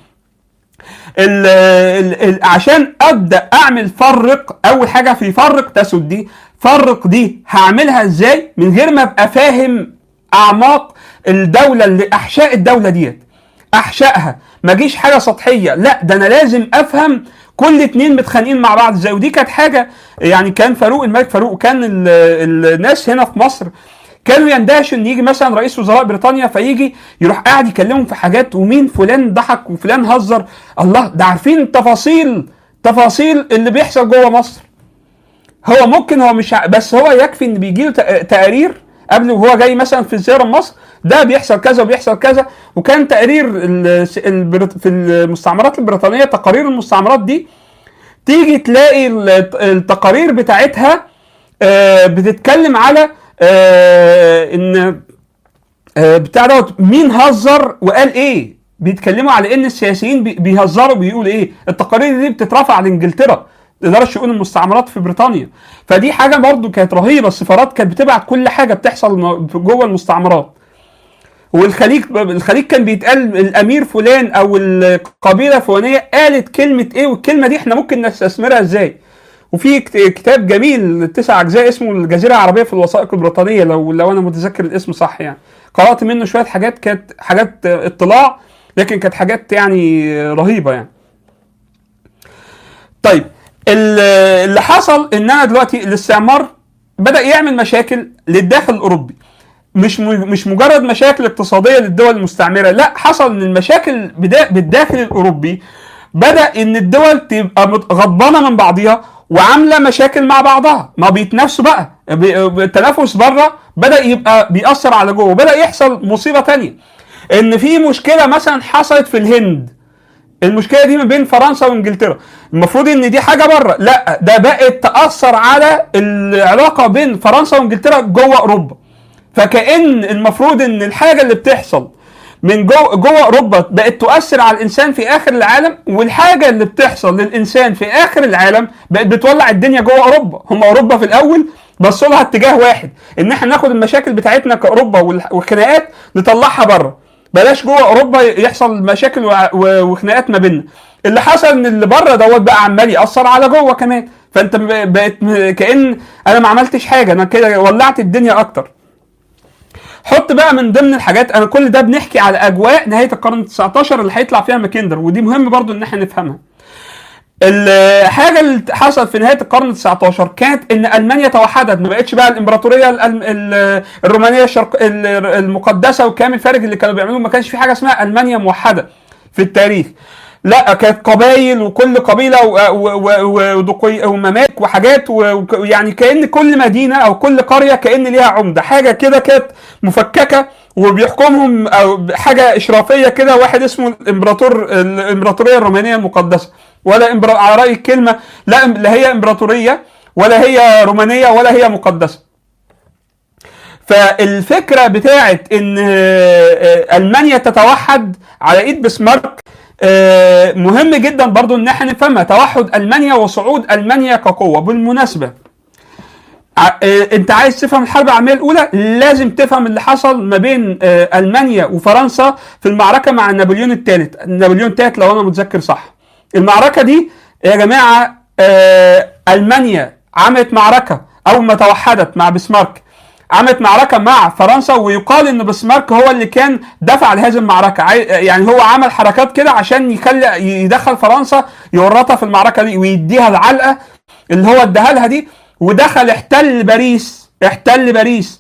ال ال ال عشان ابدا اعمل فرق اول حاجه في فرق تسد دي فرق دي هعملها ازاي من غير ما ابقى فاهم اعماق الدوله اللي احشاء الدوله ديت احشائها ما اجيش حاجه سطحيه لا ده انا لازم افهم كل اتنين متخانقين مع بعض ازاي ودي كانت حاجه يعني كان فاروق الملك فاروق كان ال- الناس هنا في مصر كانوا يندهشوا ان يجي مثلا رئيس وزراء بريطانيا فيجي يروح قاعد يكلمهم في حاجات ومين فلان ضحك وفلان هزر الله ده عارفين تفاصيل تفاصيل اللي بيحصل جوه مصر هو ممكن هو مش ع- بس هو يكفي ان بيجي له تقارير قبل وهو جاي مثلا في الزياره مصر ده بيحصل كذا وبيحصل كذا وكان تقرير ال- البريط- في المستعمرات البريطانيه تقارير المستعمرات دي تيجي تلاقي ال- التقارير بتاعتها آه، بتتكلم على آه، ان آه، بتاع دوت مين هزر وقال ايه بيتكلموا على ان السياسيين بي- بيهزروا بيقول ايه التقارير دي بتترفع لانجلترا اداره شؤون المستعمرات في بريطانيا فدي حاجه برضو كانت رهيبه السفارات كانت بتبعت كل حاجه بتحصل م- في جوه المستعمرات والخليج الخليج كان بيتقال الامير فلان او القبيله الفلانيه قالت كلمه ايه والكلمه دي احنا ممكن نستثمرها ازاي وفي كت- كتاب جميل تسع اجزاء اسمه الجزيره العربيه في الوثائق البريطانيه لو لو انا متذكر الاسم صح يعني قرات منه شويه حاجات كانت حاجات اطلاع لكن كانت حاجات يعني رهيبه يعني طيب ال- اللي حصل ان انا دلوقتي الاستعمار بدا يعمل مشاكل للداخل الاوروبي مش م- مش مجرد مشاكل اقتصاديه للدول المستعمره لا حصل ان المشاكل بدا- بالداخل الاوروبي بدا ان الدول تبقى مت- غضبانه من بعضها وعامله مشاكل مع بعضها ما بيتنافسوا بقى ب- التنافس بره بدا يبقى بيأثر على جوه وبدا يحصل مصيبه تانية ان في مشكله مثلا حصلت في الهند المشكله دي ما بين فرنسا وانجلترا المفروض ان دي حاجه بره لا ده بقت تاثر على العلاقه بين فرنسا وانجلترا جوه اوروبا فكأن المفروض ان الحاجه اللي بتحصل من جوه جوه اوروبا بقت تؤثر على الانسان في اخر العالم والحاجه اللي بتحصل للانسان في اخر العالم بقت بتولع الدنيا جوه اوروبا هم اوروبا في الاول بصوا لها اتجاه واحد ان احنا ناخد المشاكل بتاعتنا كاوروبا والح- والخناقات نطلعها بره بلاش جوه اوروبا يحصل مشاكل وع- و- وخناقات ما بيننا اللي حصل ان اللي بره دوت بقى عمال ياثر على جوه كمان فانت ب- بقت م- كان انا ما عملتش حاجه انا كده ولعت الدنيا اكتر حط بقى من ضمن الحاجات انا كل ده بنحكي على اجواء نهايه القرن ال19 اللي هيطلع فيها ماكندر ودي مهم برضو ان احنا نفهمها الحاجه اللي حصل في نهايه القرن ال19 كانت ان المانيا توحدت ما بقتش بقى الامبراطوريه الألم- ال- الرومانيه الشرق ال- المقدسه والكامل الفارغ اللي كانوا بيعملوه ما كانش في حاجه اسمها المانيا موحده في التاريخ لا كانت قبائل وكل قبيله و- و- و- ودقي- وممالك وحاجات و- ويعني كان كل مدينه او كل قريه كان ليها عمده حاجه كده كانت مفككه وبيحكمهم او حاجه اشرافيه كده واحد اسمه الامبراطور الامبراطوريه الرومانيه المقدسه ولا إمبرا... على راي الكلمه لا لا هي امبراطوريه ولا هي رومانيه ولا هي مقدسه فالفكره بتاعت ان آه، آه، المانيا تتوحد على ايد بسمارك آه، مهم جدا برضو ان احنا نفهمها توحد المانيا وصعود المانيا كقوه بالمناسبه ع- آه، انت عايز تفهم الحرب العالميه الاولى لازم تفهم اللي حصل ما بين آه، المانيا وفرنسا في المعركه مع نابليون الثالث نابليون الثالث لو انا متذكر صح المعركه دي يا جماعه آه، المانيا عملت معركه اول ما توحدت مع بسمارك عملت معركه مع فرنسا ويقال ان بسمارك هو اللي كان دفع لهذه المعركه عاي- يعني هو عمل حركات كده عشان يخلي يدخل فرنسا يورطها في المعركه دي ويديها العلقه اللي هو اداها لها دي ودخل احتل باريس احتل باريس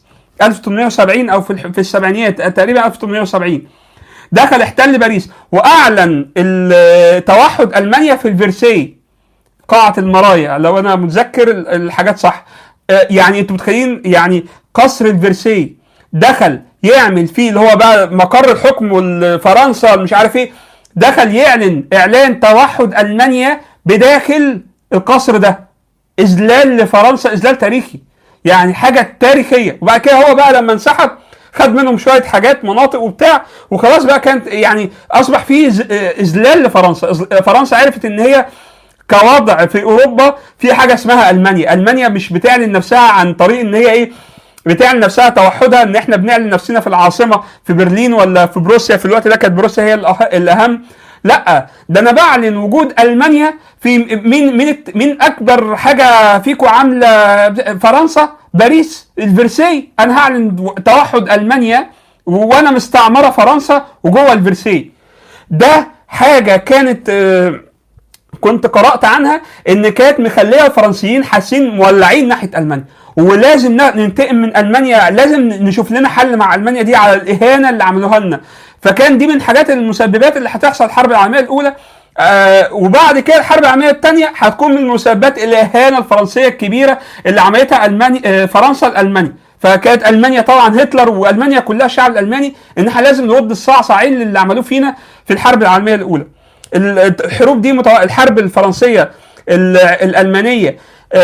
1870 او في الح- في السبعينيات تقريبا 1870 دخل احتل باريس واعلن ال- توحد المانيا في الفيرسي قاعة المرايا لو انا متذكر ال- الحاجات صح آه، يعني انتوا متخيلين يعني قصر الفيرسي دخل يعمل فيه اللي هو بقى مقر الحكم والفرنسا مش عارف ايه دخل يعلن اعلان توحد المانيا بداخل القصر ده اذلال لفرنسا اذلال تاريخي يعني حاجه تاريخيه وبعد كده هو بقى لما انسحب خد منهم شويه حاجات مناطق وبتاع وخلاص بقى كانت يعني اصبح فيه إذ- اذلال لفرنسا إذ- فرنسا عرفت ان هي كوضع في اوروبا في حاجه اسمها المانيا المانيا مش بتعلن نفسها عن طريق ان هي ايه بتعلن نفسها توحدها ان احنا بنعلن نفسنا في العاصمه في برلين ولا في بروسيا في الوقت ده كانت بروسيا هي الأه- الاهم لا ده انا بعلن وجود المانيا في مين مين الت- مين اكبر حاجه فيكم عامله فرنسا باريس الفرسي انا هعلن توحد المانيا وانا مستعمره فرنسا وجوه الفرسي ده حاجه كانت آه، كنت قرات عنها ان كانت مخليه الفرنسيين حاسين مولعين ناحيه المانيا ولازم ن- ننتقم من المانيا لازم نشوف لنا حل مع المانيا دي على الاهانه اللي عملوها لنا فكان دي من حاجات المسببات اللي هتحصل الحرب العالميه الاولى آه وبعد كده الحرب العالميه الثانيه هتكون من مسببات الاهانه الفرنسيه الكبيره اللي عملتها المانيا آه فرنسا لالمانيا فكانت المانيا طبعا هتلر والمانيا كلها الشعب الالماني ان احنا لازم نرد الصعصعين اللي عملوه فينا في الحرب العالميه الاولى الحروب دي متو... الحرب الفرنسيه ال- الالمانيه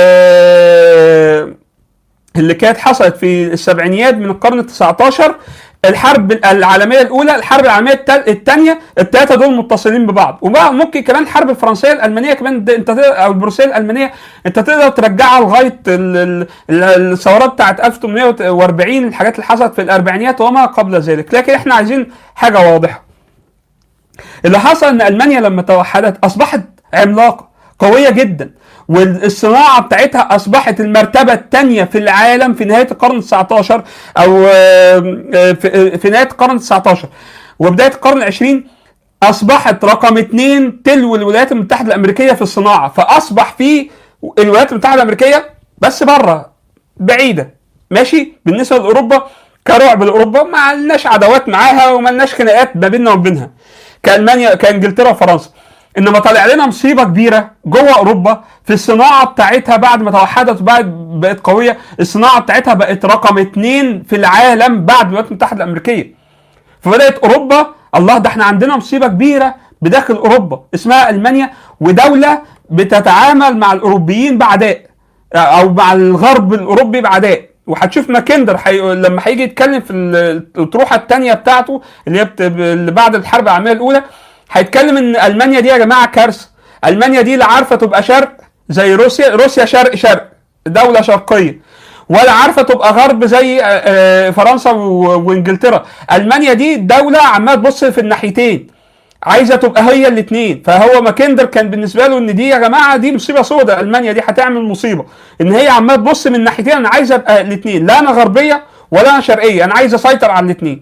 آه، اللي كانت حصلت في السبعينيات من القرن ال 19 الحرب العالميه الاولى الحرب العالميه الثانيه الثلاثه دول متصلين ببعض وبقى ممكن كمان الحرب الفرنسيه الالمانيه كمان ده انت تقدر- او البروسيه الالمانيه انت تقدر ترجعها لغايه ال- ال- الثورات بتاعت 1840 الحاجات اللي حصلت في الاربعينيات وما قبل ذلك لكن احنا عايزين حاجه واضحه اللي حصل ان المانيا لما توحدت اصبحت عملاقه قويه جدا والصناعه بتاعتها اصبحت المرتبه الثانيه في العالم في نهايه القرن ال 19 او آه، آه، في في نهايه القرن ال 19 وبدايه القرن العشرين اصبحت رقم اثنين تلو الولايات المتحده الامريكيه في الصناعه فاصبح في الولايات المتحده الامريكيه بس بره بعيده ماشي بالنسبه لاوروبا كرعب لاوروبا ما لناش عداوات معاها وما لناش خناقات ما بيننا وبينها كالمانيا كانجلترا وفرنسا انما طالع لنا مصيبه كبيره جوه اوروبا في الصناعه بتاعتها بعد ما توحدت وبقت بقت قويه الصناعه بتاعتها بقت رقم اثنين في العالم بعد الولايات المتحده الامريكيه فبدات اوروبا الله ده احنا عندنا مصيبه كبيره بداخل اوروبا اسمها المانيا ودوله بتتعامل مع الاوروبيين بعداء او مع الغرب الاوروبي بعداء وهتشوف ماكندر حي... لما هيجي يتكلم في ال- الاطروحه الثانيه بتاعته اللي هي بت... اللي بعد الحرب العالميه الاولى هيتكلم ان المانيا دي يا جماعه كارثه المانيا دي لا عارفه تبقى شرق زي روسيا روسيا شرق شرق دوله شرقيه ولا عارفه تبقى غرب زي آه، آه، فرنسا و- وانجلترا المانيا دي دوله عماله تبص في الناحيتين عايزه تبقى هي الاثنين فهو ماكندر كان بالنسبه له ان دي يا جماعه دي مصيبه سوداء المانيا دي هتعمل مصيبه ان هي عماله تبص من ناحيتين انا عايزه ابقى الاثنين لا انا غربيه ولا انا شرقيه انا عايز اسيطر على الاثنين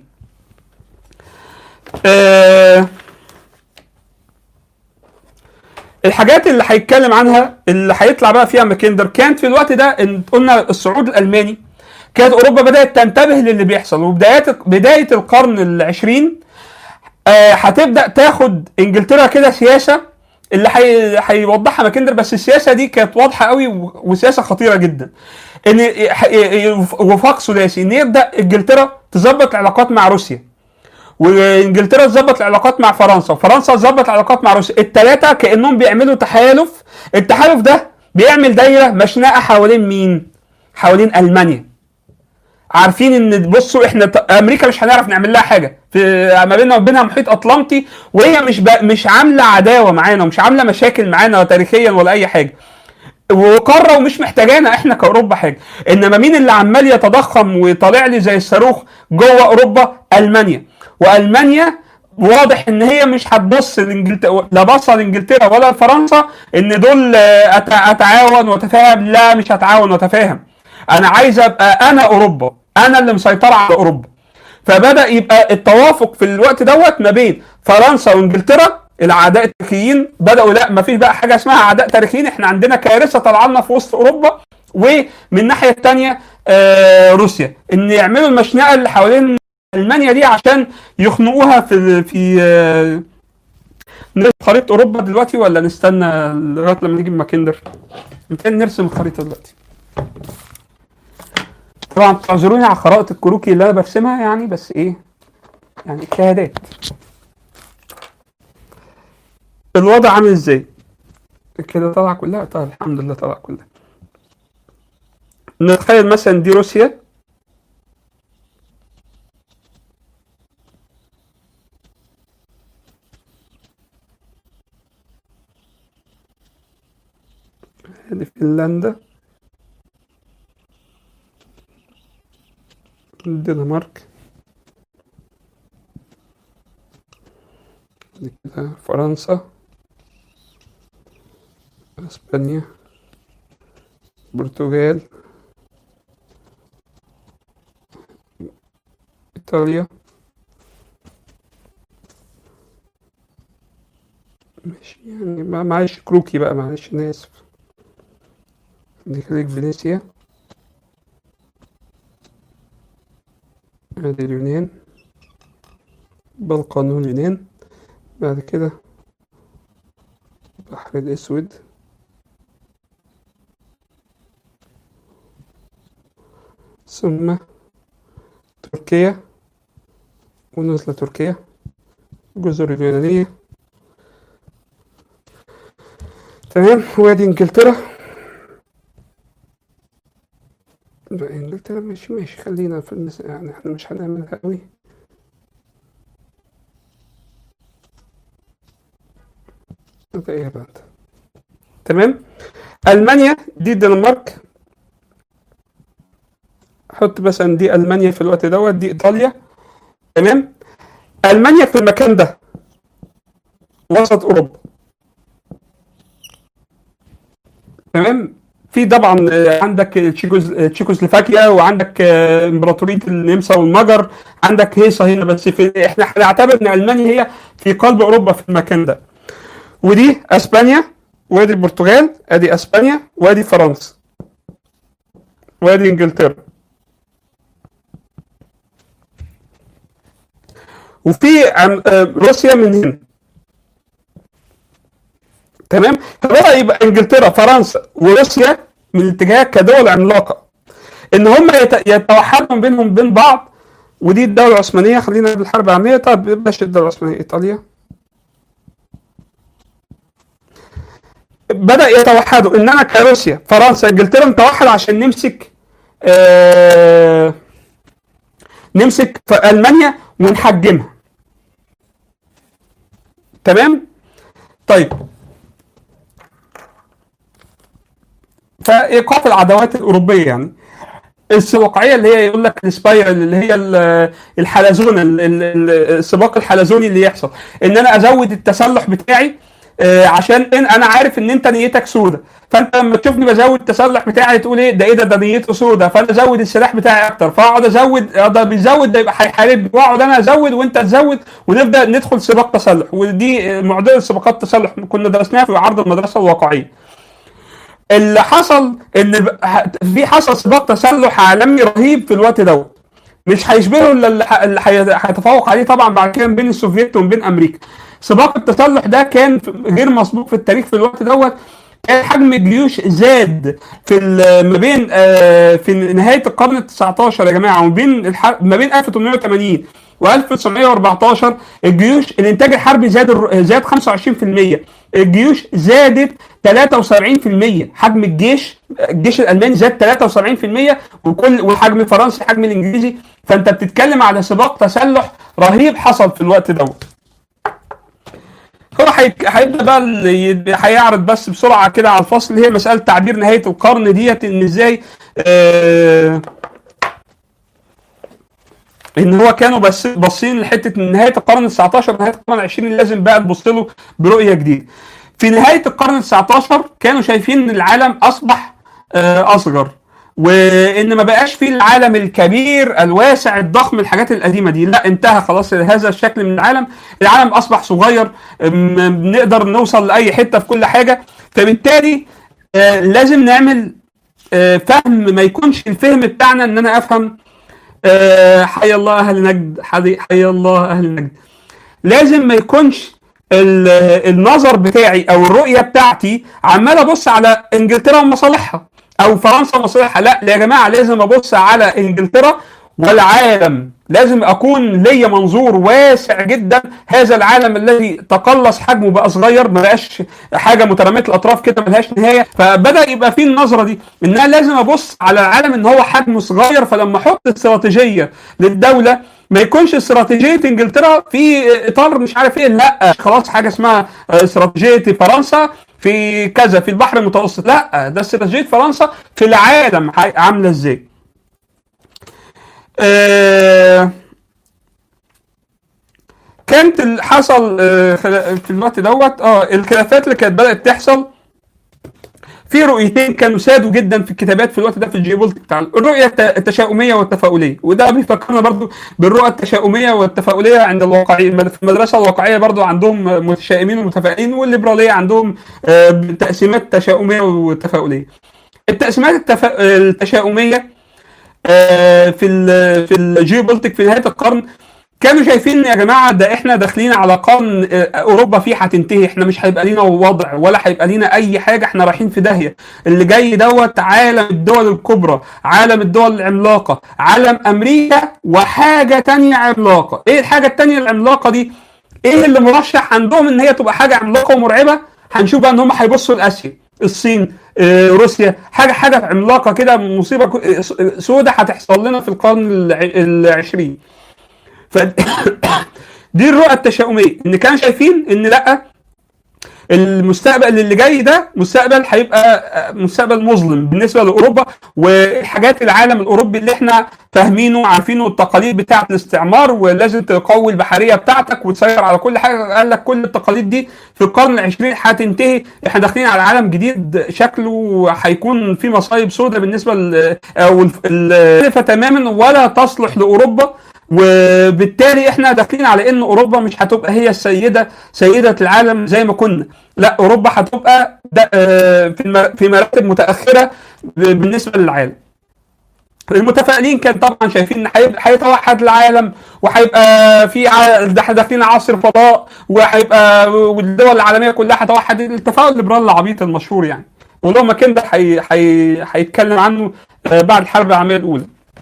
آه الحاجات اللي هيتكلم عنها اللي هيطلع بقى فيها ماكندر كانت في الوقت ده ان قلنا الصعود الالماني كانت اوروبا بدات تنتبه للي بيحصل وبدايات بدايه القرن العشرين آه، هتبدا تاخد انجلترا كده سياسه اللي هي- هيوضحها ماكندر بس السياسه دي كانت واضحه قوي و- وسياسه خطيره جدا ان ي- ي- وفاق ثلاثي ان يبدا انجلترا تظبط العلاقات مع روسيا وانجلترا تظبط العلاقات مع فرنسا وفرنسا تظبط العلاقات مع روسيا الثلاثه كانهم بيعملوا تحالف التحالف ده بيعمل دايره مشنقه حوالين مين حوالين المانيا عارفين ان بصوا احنا ت- امريكا مش هنعرف نعمل لها حاجه في ما بيننا وبينها محيط اطلنطي وهي مش ب... مش عامله عداوه معانا ومش عامله مشاكل معانا تاريخيا ولا اي حاجه وقاره ومش محتاجانا احنا كاوروبا حاجه انما مين اللي عمال يتضخم وطالع لي زي الصاروخ جوه اوروبا المانيا والمانيا واضح ان هي مش هتبص لانجلترا لا باصه لانجلترا ولا لفرنسا ان دول آه، أت- اتعاون واتفاهم لا مش هتعاون واتفاهم انا عايز ابقى انا اوروبا انا اللي مسيطره على اوروبا فبدا يبقى التوافق في الوقت دوت ما بين فرنسا وانجلترا الاعداء التاريخيين بداوا لا ما فيش بقى حاجه اسمها اعداء تاريخيين احنا عندنا كارثه طالعه لنا في وسط اوروبا ومن الناحيه الثانيه آه روسيا ان يعملوا المشنقه اللي حوالين المانيا دي عشان يخنقوها في في آه نرسم خريطه اوروبا دلوقتي ولا نستنى لغايه لما نيجي ماكندر؟ يمكن نرسم الخريطه دلوقتي طبعا تعذروني على خرائط الكروكي اللي انا برسمها يعني بس ايه يعني اجتهادات الوضع عامل ازاي كده طالعه كلها طيب الحمد لله طالعه كلها نتخيل مثلا دي روسيا ادي فنلندا الدنمارك دي كده فرنسا اسبانيا البرتغال ايطاليا ماشي يعني ما- معلش كروكي بقى معلش انا اسف دي كده فينيسيا ادي اليونان بالقانون اليونان بعد كده البحر الاسود ثم تركيا ونزلة تركيا الجزر اليونانية تمام وادي انجلترا لا انجلترا ماشي ماشي خلينا في المس... يعني احنا مش هنعملها قوي ده ايرلندا تمام المانيا دي الدنمارك حط مثلا دي المانيا في الوقت دوت دي ايطاليا تمام المانيا في المكان ده وسط اوروبا تمام في طبعا آه، عندك تشيكوز- آه، تشيكوسلوفاكيا وعندك آه، امبراطوريه النمسا والمجر عندك هيصه هنا بس في احنا هنعتبر ان المانيا هي في قلب اوروبا في المكان ده ودي اسبانيا وادي البرتغال ادي اسبانيا وادي فرنسا وادي انجلترا وفي عم- آه، روسيا من هنا تمام فبدا يبقى انجلترا فرنسا وروسيا من الاتجاهات كدول عملاقه ان هم يت- يتوحدوا ما بينهم بين بعض ودي الدوله العثمانيه خلينا بالحرب العالميه طب بلاش الدوله العثمانيه ايطاليا بدا يتوحدوا ان انا كروسيا فرنسا انجلترا نتوحد عشان نمسك آه نمسك في المانيا ونحجمها تمام طيب فايقاف العداوات الاوروبيه يعني الواقعيه اللي هي يقول لك السبايرال اللي هي ال- الحلزون ال- ال- السباق الحلزوني اللي يحصل ان انا ازود التسلح بتاعي آه، عشان إن انا عارف ان انت نيتك سودة فانت لما تشوفني بزود التسلح بتاعي تقول ايه ده ايه ده ده نيته سودة فانا ازود السلاح بتاعي اكتر فاقعد ازود ده بيزود ده يبقى هيحاربني واقعد انا ازود وانت تزود ونبدا ندخل سباق تسلح ودي معضله سباقات التسلح كنا درسناها في عرض المدرسه الواقعيه اللي حصل ان ب- ح- في حصل سباق تسلح عالمي رهيب في الوقت دوت مش هيشبهه الا اللي ح- اللي هي- هيتفوق عليه طبعا بعد كده بين السوفييت وبين امريكا سباق التسلح ده كان في- غير مسبوق في التاريخ في الوقت دوت كان حجم الجيوش زاد في ال- ما بين آه، في نهايه القرن ال 19 يا جماعه وما بين الح- ما بين 1880 و 1914 الجيوش الانتاج الحربي زاد الر- زاد 25% الجيوش زادت 73% حجم الجيش الجيش الالماني زاد 73% وكل وحجم الفرنسي حجم الانجليزي فانت بتتكلم على سباق تسلح رهيب حصل في الوقت دوت هو هيك- هيبدا بقى ال- ي- هيعرض بس بسرعه كده على الفصل اللي هي مساله تعبير نهايه القرن ديت ان ازاي آه ان هو كانوا بس باصين لحته من نهايه القرن ال 19 نهايه القرن ال 20 لازم بقى نبص له برؤيه جديده. في نهايه القرن ال 19 كانوا شايفين ان العالم اصبح آه، اصغر وان ما بقاش فيه العالم الكبير الواسع الضخم الحاجات القديمه دي لا انتهى خلاص هذا الشكل من العالم العالم اصبح صغير م- بنقدر نوصل لاي حته في كل حاجه فبالتالي آه، لازم نعمل آه، فهم ما يكونش الفهم بتاعنا ان انا افهم آه، حي الله اهل نجد حي حي الله اهل نجد لازم ما يكونش ال- النظر بتاعي او الرؤيه بتاعتي عمال ابص على انجلترا ومصالحها او فرنسا ومصالحها لا يا جماعه لازم ابص على انجلترا والعالم لازم اكون ليا منظور واسع جدا هذا العالم الذي تقلص حجمه بقى صغير ما بقاش حاجه متراميه الاطراف كده ملهاش نهايه فبدا يبقى في النظره دي ان انا لازم ابص على العالم ان هو حجمه صغير فلما احط استراتيجيه للدوله ما يكونش استراتيجيه انجلترا في اطار مش عارف ايه لا خلاص حاجه اسمها استراتيجيه فرنسا في كذا في البحر المتوسط لا ده استراتيجيه فرنسا في العالم عامله ازاي آه كانت ال- حصل آه، خلا- في الوقت دوت اه الخلافات اللي كانت بدات تحصل في رؤيتين كانوا سادوا جدا في الكتابات في الوقت ده في الجيوبوليتيك بتاع الرؤيه الت- التشاؤميه والتفاؤليه وده بيفكرنا برضو بالرؤى التشاؤميه والتفاؤليه عند الواقعيين في المدرسه الواقعيه برضو عندهم متشائمين ومتفائلين والليبراليه عندهم آه، تقسيمات تشاؤميه وتفاؤليه التقسيمات التفا... التشاؤميه آه، في ال في الجيوبوليتيك في نهايه القرن كانوا شايفين يا جماعه ده احنا داخلين على قرن آه، اوروبا فيه هتنتهي احنا مش هيبقى لينا وضع ولا هيبقى لينا اي حاجه احنا رايحين في داهيه اللي جاي دوت عالم الدول الكبرى عالم الدول العملاقه عالم امريكا وحاجه تانية عملاقه ايه الحاجه التانية العملاقه دي ايه اللي مرشح عندهم ان هي تبقى حاجه عملاقه ومرعبه هنشوف بقى ان هم هيبصوا لاسيا الصين آه، روسيا حاجه حاجه عملاقه كده مصيبه ك- سودة هتحصل لنا في القرن الع- العشرين ف دي الرؤى التشاؤميه ان كانوا شايفين ان لا المستقبل اللي جاي ده مستقبل هيبقى مستقبل مظلم بالنسبه لاوروبا وحاجات العالم الاوروبي اللي احنا فاهمينه وعارفينه التقاليد بتاعه الاستعمار ولازم تقوي البحريه بتاعتك وتسيطر على كل حاجه قال لك كل التقاليد دي في القرن العشرين هتنتهي احنا داخلين على عالم جديد شكله هيكون فيه مصايب سوداء بالنسبه ل او ال- ال- تماما ولا تصلح لاوروبا وبالتالي احنا داخلين على ان اوروبا مش هتبقى هي السيده سيده العالم زي ما كنا لا اوروبا هتبقى ده- آه، في الم- في مراتب متاخره ب- بالنسبه للعالم المتفائلين كان طبعا شايفين ان هيبقى- هيتوحد العالم وهيبقى في ع- ده احنا داخلين عصر فضاء وهيبقى والدول العالميه كلها هتوحد التفاؤل الليبرالي العبيط المشهور يعني ولو ما كان ده هي- هي- هيتكلم عنه آه، بعد الحرب العالميه الاولى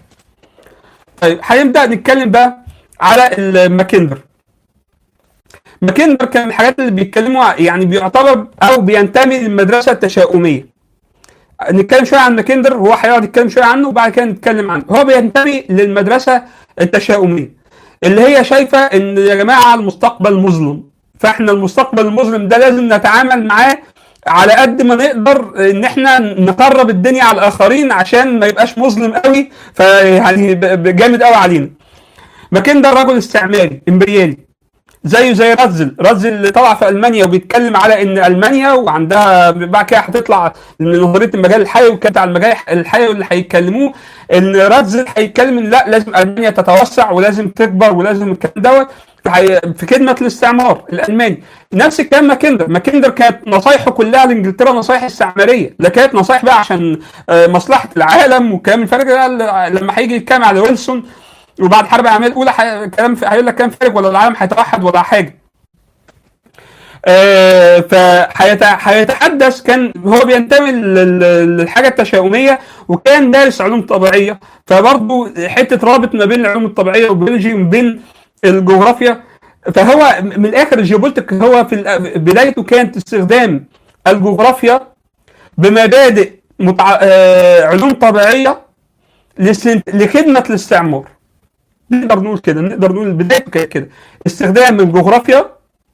طيب هنبدا نتكلم بقى على الماكندر ماكندر كان من الحاجات اللي بيتكلموا ع- يعني بيعتبر او بينتمي للمدرسه التشاؤميه نتكلم شويه عن ماكندر هو هيقعد يتكلم شويه عنه وبعد كده نتكلم عنه هو بينتمي للمدرسه التشاؤميه اللي هي شايفه ان يا جماعه المستقبل مظلم فاحنا المستقبل المظلم ده لازم نتعامل معاه على قد ما نقدر ان احنا نقرب الدنيا على الاخرين عشان ما يبقاش مظلم قوي فيعني ب- ب- جامد قوي علينا ماكندر رجل استعماري امبريالي زيه زي راتزل راتزل اللي طلع في المانيا وبيتكلم على ان المانيا وعندها بعد كده هتطلع من نظريه المجال الحيوي وكانت على المجال الحيوي اللي هيتكلموه ان راتزل هيتكلم ان لا لازم المانيا تتوسع ولازم تكبر ولازم الكلام دوت في في خدمه الاستعمار الالماني نفس الكلام ماكندر ماكندر كانت نصايحه كلها لانجلترا نصايح استعماريه لا كانت نصايح بقى عشان آه، مصلحه العالم والكلام الفارغ ده لما هيجي يتكلم على ويلسون وبعد حرب العالميه الاولى حي... كلام في... هيقول لك كلام فارغ ولا العالم هيتوحد ولا حاجه آه، فهيتحدث كان هو بينتمي لل- للحاجه التشاؤميه وكان دارس علوم طبيعيه فبرضه حته رابط ما بين العلوم الطبيعيه والبيولوجي وما بين الجغرافيا فهو من الاخر الجيوبوليتيك هو في الأ- بدايته كانت استخدام الجغرافيا بمبادئ متع... آه، علوم طبيعيه لسن- لخدمه الاستعمار نقدر نقول كده نقدر نقول بدايته كانت كده استخدام الجغرافيا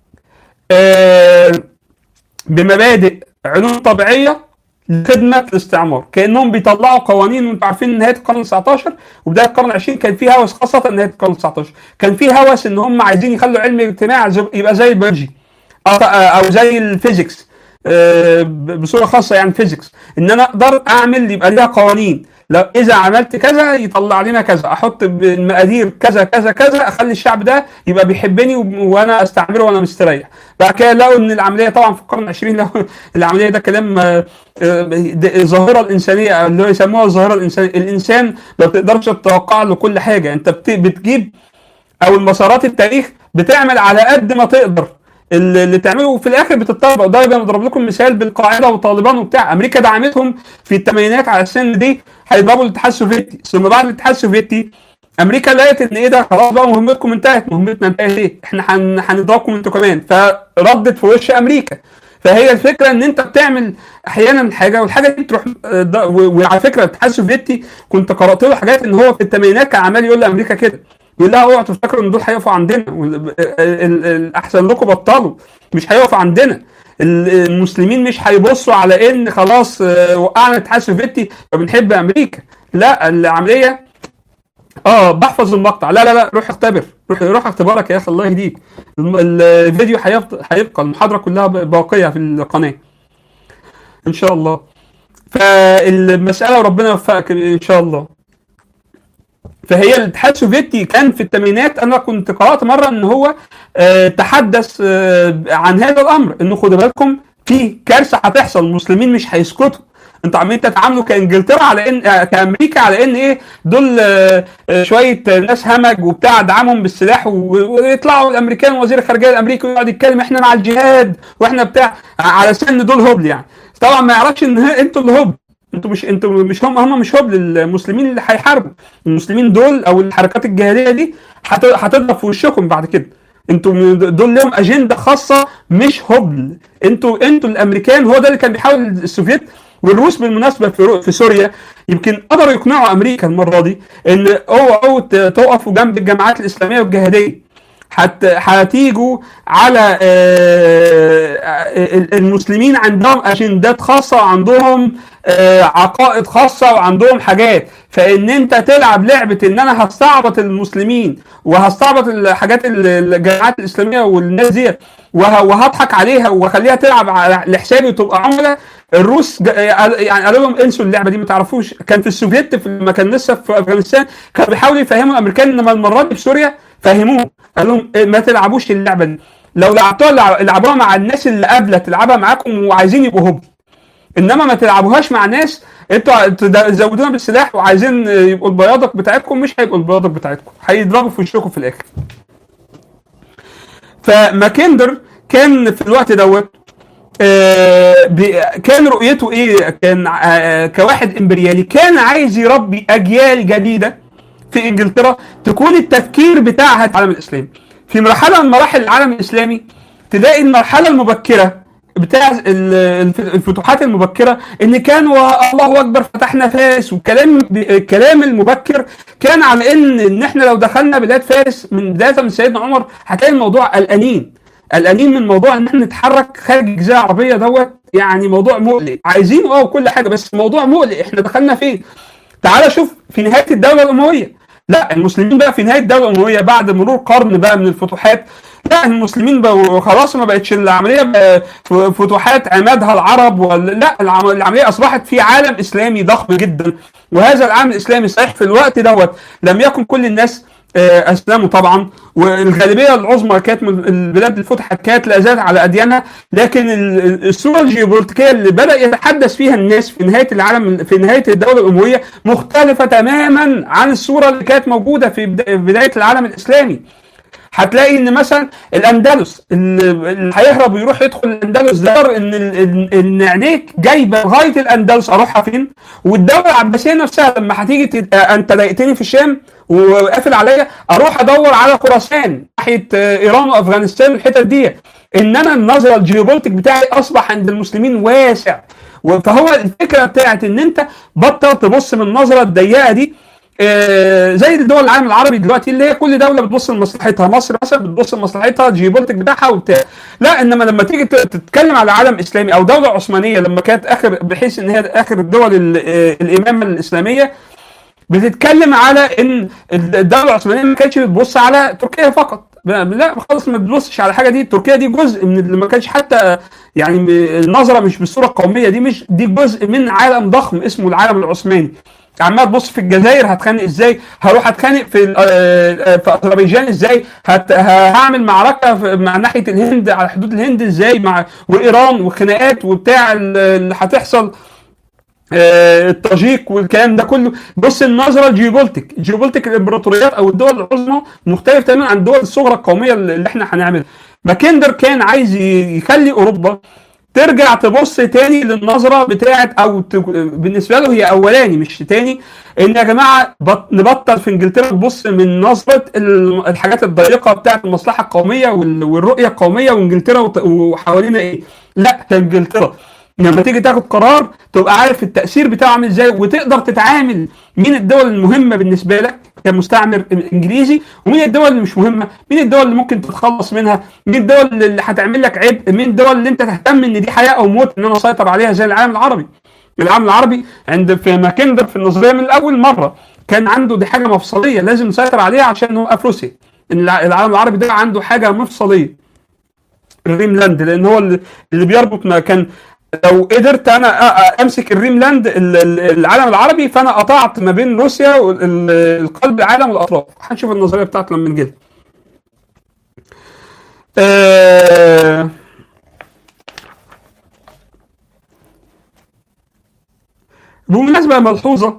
آه، بمبادئ علوم طبيعيه لخدمه الاستعمار كانهم بيطلعوا قوانين وانتم عارفين نهايه القرن 19 وبدايه القرن 20 كان في هوس خاصه نهايه القرن 19 كان في هوس ان هم عايزين يخلوا علم الاجتماع زي- يبقى زي البيولوجي أو- او زي الفيزيكس آه، ب- بصوره خاصه يعني فيزيكس ان انا اقدر اعمل يبقى ليها قوانين لو اذا عملت كذا يطلع لنا كذا احط بالمقادير كذا كذا كذا اخلي الشعب ده يبقى بيحبني و- وانا استعمله وانا مستريح بعد كده لقوا ان العمليه طبعا في القرن العشرين لقوا العمليه ده كلام آه، آه، ده- الظاهره الانسانيه اللي هو يسموها الظاهره الانسانيه الانسان ما بتقدرش تتوقع له كل حاجه انت بت- بتجيب او المسارات التاريخ بتعمل على قد ما تقدر اللي اللي تعمله في الاخر بتطبق ده يبقى بضرب لكم مثال بالقاعده وطالبان وبتاع امريكا دعمتهم في الثمانينات على السن دي هيضربوا الاتحاد السوفيتي ثم بعد الاتحاد السوفيتي امريكا لقت ان ايه ده خلاص بقى مهمتكم انتهت مهمتنا انتهت ايه احنا هن- هنضربكم انتوا كمان فردت في وش امريكا فهي الفكره ان انت بتعمل احيانا حاجه والحاجه دي تروح آه، ده- و- وعلى فكره الاتحاد السوفيتي كنت قرات له حاجات ان هو في الثمانينات كان عمال يقول لامريكا كده يقول لها اوعوا تفتكروا ان دول هيقفوا عندنا وال- ال- ال- ال- احسن لكم بطلوا مش هيقفوا عندنا ال- المسلمين مش هيبصوا على ان خلاص آه، وقعنا الاتحاد السوفيتي فبنحب امريكا لا العمليه اه بحفظ المقطع لا لا لا روح اختبر روح روح اختبارك يا اخي الله يهديك الم- الفيديو هيفضل- هيبقى المحاضره كلها باقيه في القناه ان شاء الله فالمساله وربنا يوفقك ان شاء الله فهي الاتحاد السوفيتي كان في الثمانينات انا كنت قرات مره ان هو آه، تحدث آه، عن هذا الامر انه خدوا بالكم في كارثه هتحصل المسلمين مش هيسكتوا انتوا عمالين تتعاملوا كانجلترا على ان آه، كامريكا على ان ايه دول آه، آه، شويه آه، ناس همج وبتاع دعمهم بالسلاح و- ويطلعوا الامريكان وزير الخارجيه الامريكي ويقعد يتكلم احنا مع الجهاد واحنا بتاع على سن دول هبل يعني طبعا ما يعرفش ان ه- انتوا اللي هبل انتوا مش انتوا مش هم هم مش هبل المسلمين اللي هيحاربوا المسلمين دول او الحركات الجهاديه دي هت- هتضرب في وشكم بعد كده انتوا دول لهم اجنده خاصه مش هبل انتوا انتوا الامريكان هو ده اللي كان بيحاول السوفييت والروس بالمناسبه في, رو- في سوريا يمكن قدروا يقنعوا امريكا المره دي ان اوعوا ت- تقفوا جنب الجماعات الاسلاميه والجهاديه هت- هتيجوا على آه، المسلمين عندهم اجندات خاصه وعندهم آه، عقائد خاصه وعندهم حاجات فان انت تلعب لعبه ان انا هستعبط المسلمين وهستعبط الحاجات ال- الجماعات الاسلاميه والناس دي وه- وهضحك عليها واخليها تلعب على- لحسابي وتبقى عملاء الروس جا- يعني قالوا لهم انسوا اللعبه دي ما تعرفوش كان في السوفيت في لما كان لسه في افغانستان كانوا بيحاولوا يفهموا الامريكان انما المره دي في سوريا فهموه قال لهم إيه، ما تلعبوش اللعبه دي لو لعبتوها الع- العبوها مع الناس اللي قابله تلعبها معاكم وعايزين يبقوا هبل انما ما تلعبوهاش مع ناس انتوا تزودونا بالسلاح وعايزين يبقوا البياضك بتاعتكم مش هيبقوا البياضك بتاعتكم هيضربوا في وشكم في الاخر فماكندر كان في الوقت دوت آه، بي- كان رؤيته ايه كان آه، كواحد امبريالي كان عايز يربي اجيال جديده في انجلترا تكون التفكير بتاعها العالم الاسلامي في مرحله من مراحل العالم الاسلامي تلاقي المرحله المبكره بتاع ال- الفتوحات المبكره ان كان الله اكبر فتحنا فارس والكلام الكلام المبكر كان على ان ان احنا لو دخلنا بلاد فارس من بدايه من سيدنا عمر هتلاقي الموضوع قلقانين قلقانين من موضوع ان احنا نتحرك خارج الجزيره العربيه دوت يعني موضوع مقلق عايزين اه وكل حاجه بس موضوع مقلق احنا دخلنا فين تعال شوف في نهايه الدوله الامويه لا المسلمين بقى في نهايه الدوله الامويه بعد مرور قرن بقى من الفتوحات لا المسلمين بقوا خلاص ما بقتش العمليه بقى فتوحات عمادها العرب ولا لا العم- العمليه اصبحت في عالم اسلامي ضخم جدا وهذا العالم الاسلامي صحيح في الوقت دوت لم يكن كل الناس آه، اسلموا طبعا والغالبيه العظمى كانت من البلاد اللي فتحت كانت لا زالت على اديانها لكن ال- ال- الصوره الجيوبوليتيكيه اللي بدا يتحدث فيها الناس في نهايه العالم في نهايه الدوله الامويه مختلفه تماما عن الصوره اللي كانت موجوده في بدا- في بدايه العالم الاسلامي هتلاقي ان مثلا الاندلس اللي اللي هيهرب ويروح يدخل الاندلس ده ان ال- ان إن عينيك جايبه لغايه الاندلس اروحها فين والدوله العباسيه نفسها لما هتيجي تت- انت ضايقتني في الشام وقافل عليا اروح ادور على خراسان ناحيه آه، ايران وافغانستان والحتت دي انما النظره الجيوبوليتيك بتاعي اصبح عند المسلمين واسع فهو الفكره بتاعت ان انت بطل تبص من النظره الضيقه دي آه، زي الدول العالم العربي دلوقتي اللي هي كل دوله بتبص لمصلحتها مصر مثلا بتبص لمصلحتها الجيوبوليتيك بتاعها وبتاع لا انما لما تيجي ت- تتكلم على عالم اسلامي او دوله عثمانيه لما كانت اخر بحيث ان هي اخر الدول ال- آه، الامامه الاسلاميه بتتكلم على ان الدوله العثمانيه ما كانتش بتبص على تركيا فقط لا خالص ما بتبصش على حاجه دي تركيا دي جزء من اللي ما كانش حتى يعني النظره مش بالصوره القوميه دي مش دي جزء من عالم ضخم اسمه العالم العثماني عمال تبص في الجزائر هتخانق ازاي هروح اتخانق في ال- آه، في اذربيجان ازاي هت... هعمل معركه في- مع ناحيه الهند على حدود الهند ازاي مع وايران وخناقات وبتاع ال- اللي هتحصل آه، التاجيك والكلام ده كله بص النظره الجيوبوليتيك جيوبوليتيك الامبراطوريات او الدول العظمى مختلف تماما عن الدول الصغرى القوميه اللي احنا هنعملها ماكندر كان عايز ي- يخلي اوروبا ترجع تبص تاني للنظره بتاعت او ت- بالنسبه له هي اولاني مش تاني ان يا جماعه بط- نبطل في انجلترا نبص من نظره ال- الحاجات الضيقه بتاعت المصلحه القوميه وال- والرؤيه القوميه وانجلترا وت- وحوالينا ايه لا ده انجلترا لما تيجي تاخد قرار تبقى عارف التاثير بتاعه عامل ازاي وتقدر تتعامل مين الدول المهمه بالنسبه لك كمستعمر انجليزي ومين الدول اللي مش مهمه مين الدول اللي ممكن تتخلص منها مين الدول اللي هتعمل لك عبء مين الدول اللي انت تهتم ان دي حياه او موت ان انا اسيطر عليها زي العالم العربي العالم العربي عند في ماكندر في النظريه من اول مره كان عنده دي حاجه مفصليه لازم نسيطر عليها عشان نوقف روسيا إن الع- العالم العربي ده عنده حاجه مفصليه الريملاند لان هو اللي اللي بيربط ما كان لو قدرت انا أ- أ- امسك الريملاند ال- ال- العالم العربي فانا قطعت ما بين روسيا والقلب العالم والاطراف هنشوف النظريه بتاعته لما نجي آه بمناسبة ملحوظة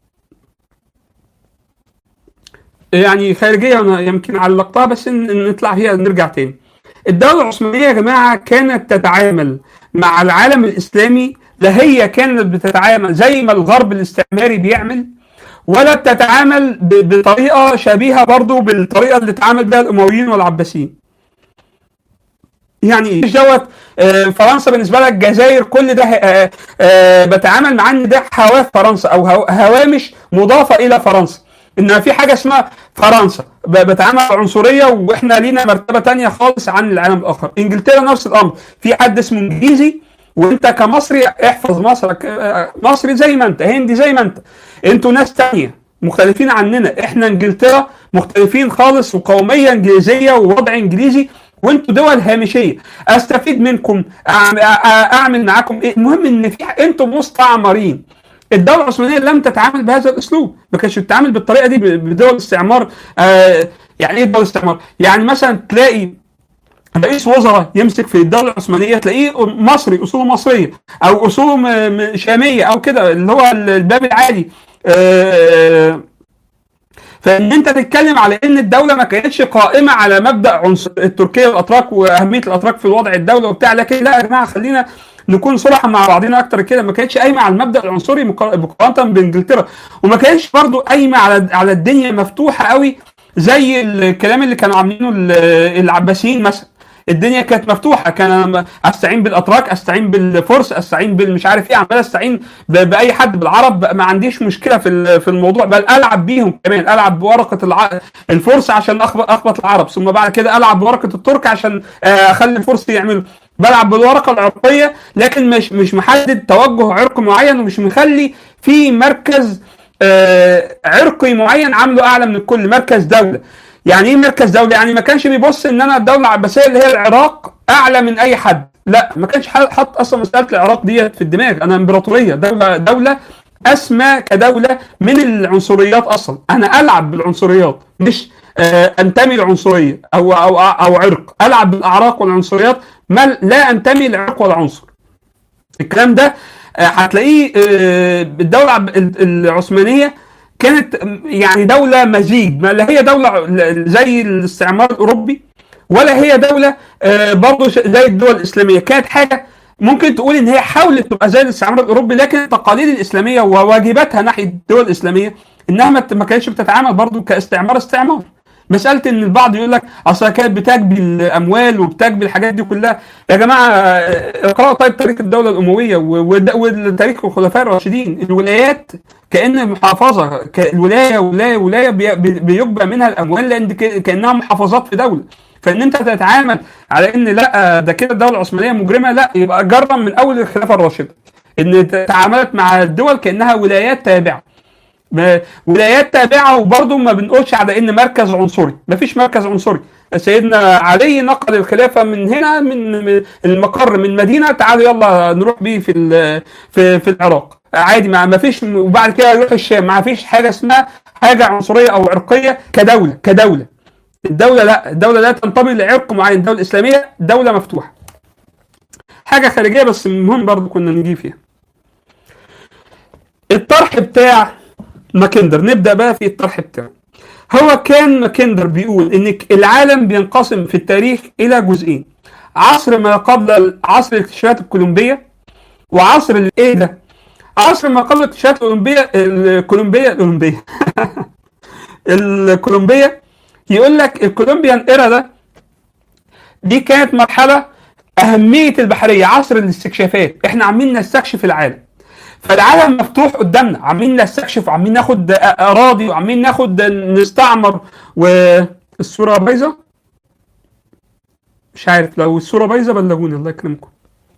يعني خارجية أنا يمكن علقتها بس ن- نطلع فيها نرجع تاني. الدولة العثمانية يا جماعة كانت تتعامل مع العالم الإسلامي لا هي كانت بتتعامل زي ما الغرب الاستعماري بيعمل ولا بتتعامل ب- بطريقة شبيهة برضو بالطريقة اللي اتعامل بها الأمويين والعباسيين. يعني ايه دوت آه، فرنسا بالنسبه لها الجزائر كل ده آه، آه، بتعامل معاه ان ده حواف فرنسا او هو- هوامش مضافه الى فرنسا ان في حاجه اسمها فرنسا ب- بتعامل عنصريه واحنا لينا مرتبه تانية خالص عن العالم الاخر انجلترا نفس الامر في حد اسمه انجليزي وانت كمصري احفظ مصرك آه، مصري زي ما انت هندي زي ما انت انتوا ناس تانية مختلفين عننا احنا انجلترا مختلفين خالص وقوميه انجليزيه ووضع انجليزي وانتوا دول هامشيه استفيد منكم أعم- أ- أ- اعمل معاكم ايه المهم ان في انتوا مستعمرين الدوله العثمانيه لم تتعامل بهذا الاسلوب ما كانتش بتتعامل بالطريقه دي ب- بدول الاستعمار آه يعني ايه دول الاستعمار يعني مثلا تلاقي رئيس وزراء يمسك في الدوله العثمانيه تلاقيه مصري اصوله مصريه او اصوله م- م- شاميه او كده اللي هو الباب العالي آه فان انت تتكلم على ان الدوله ما كانتش قائمه على مبدا عنصر التركيه والاتراك واهميه الاتراك في وضع الدوله وبتاع لكن لا يا جماعه خلينا نكون صراحه مع بعضنا اكتر كده ما كانتش قايمه على المبدا العنصري مقا- مقارنه بانجلترا وما كانتش برضو قايمه على على الدنيا مفتوحه قوي زي الكلام اللي كانوا عاملينه ال- العباسيين مثلا الدنيا كانت مفتوحه كان أنا استعين بالاتراك استعين بالفرس استعين بالمش عارف ايه عمال استعين ب- باي حد بالعرب ما عنديش مشكله في ال- في الموضوع بل العب بيهم كمان العب بورقه الع... الفرس عشان اخبط اخبط العرب ثم بعد كده العب بورقه الترك عشان آه، اخلي الفرس يعملوا بلعب بالورقه العرقيه لكن مش مش محدد توجه عرق معين ومش مخلي في مركز آه، عرقي معين عامله اعلى من الكل مركز دوله يعني ايه مركز دوله يعني ما كانش بيبص ان انا الدوله العباسيه اللي هي العراق اعلى من اي حد لا ما كانش حد- حط اصلا مساله العراق ديت في الدماغ انا امبراطوريه دوله دوله اسمى كدوله من العنصريات اصلا انا العب بالعنصريات مش آه، انتمي لعنصريه او او او عرق العب بالاعراق والعنصريات ما لا انتمي لعرق ولا عنصر الكلام ده آه، هتلاقيه آه، الدوله العب- ال- العثمانيه كانت م- يعني دوله مزيج ما لا هي دوله ل- زي الاستعمار الاوروبي ولا هي دوله آه، برضه ش- زي الدول الاسلاميه كانت حاجه ممكن تقول ان هي حاولت تبقى زي الاستعمار الاوروبي لكن التقاليد الاسلاميه وواجباتها ناحيه الدول الاسلاميه انها ما ت- ما كانتش بتتعامل برضه كاستعمار استعمار مساله ان البعض يقول لك اصل كانت بتجبي الاموال وبتجبي الحاجات دي كلها يا جماعه آه، اقراوا طيب تاريخ الدوله الامويه و- والد- وتاريخ الخلفاء الراشدين الولايات كان محافظه ك- الولايه ولايه ولايه بي- بي- بيجبى منها الاموال لان دي ك- كانها محافظات في دوله فان انت تتعامل على ان لا ده كده الدوله العثمانيه مجرمه لا يبقى جرم من اول الخلافه الراشده ان تعاملت مع الدول كانها ولايات تابعه ما- ولايات تابعه وبرضه ما بنقولش على ان مركز عنصري ما فيش مركز عنصري سيدنا علي نقل الخلافه من هنا من من المقر من مدينه تعالوا يلا نروح بيه في ال- في في العراق عادي ما ما فيش وبعد كده يروح الشام ما فيش حاجه اسمها حاجه عنصريه او عرقيه كدوله كدوله الدوله لا الدوله لا تنتمي لعرق معين الدوله الاسلاميه دوله مفتوحه حاجه خارجيه بس المهم برضه كنا نجي فيها الطرح بتاع ماكندر نبدا بقى في الطرح بتاعه هو كان ماكندر بيقول ان العالم بينقسم في التاريخ الى جزئين عصر ما قبل عصر الاكتشافات الكولومبيه وعصر الايه ده عصر ما قبل الاكتشافات الاولمبيه الكولومبيه الاولمبيه الكولومبيه يقول لك الكولومبيان ايرا ده دي كانت مرحله اهميه البحريه عصر الاستكشافات احنا عاملين نستكشف العالم فالعالم مفتوح قدامنا عاملين نستكشف وعاملين ناخد اراضي وعاملين ناخد نستعمر والصوره بايظه مش عارف لو الصوره بايظه بلغوني الله يكرمكم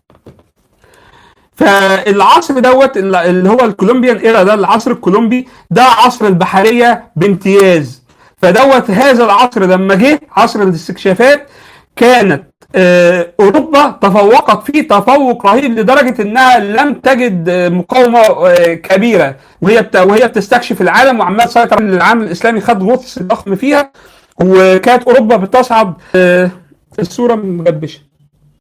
فالعصر دوت اللي هو الكولومبيان ايرا ده العصر الكولومبي ده عصر البحريه بامتياز فدوت هذا العصر لما جه عصر الاستكشافات كانت آه، اوروبا تفوقت فيه تفوق رهيب لدرجه انها لم تجد آه، مقاومه آه، كبيره وهي بت... وهي بتستكشف العالم وعمال تسيطر العالم الاسلامي خد غطس ضخم فيها وكانت اوروبا بتصعد آه، الصوره مغبشه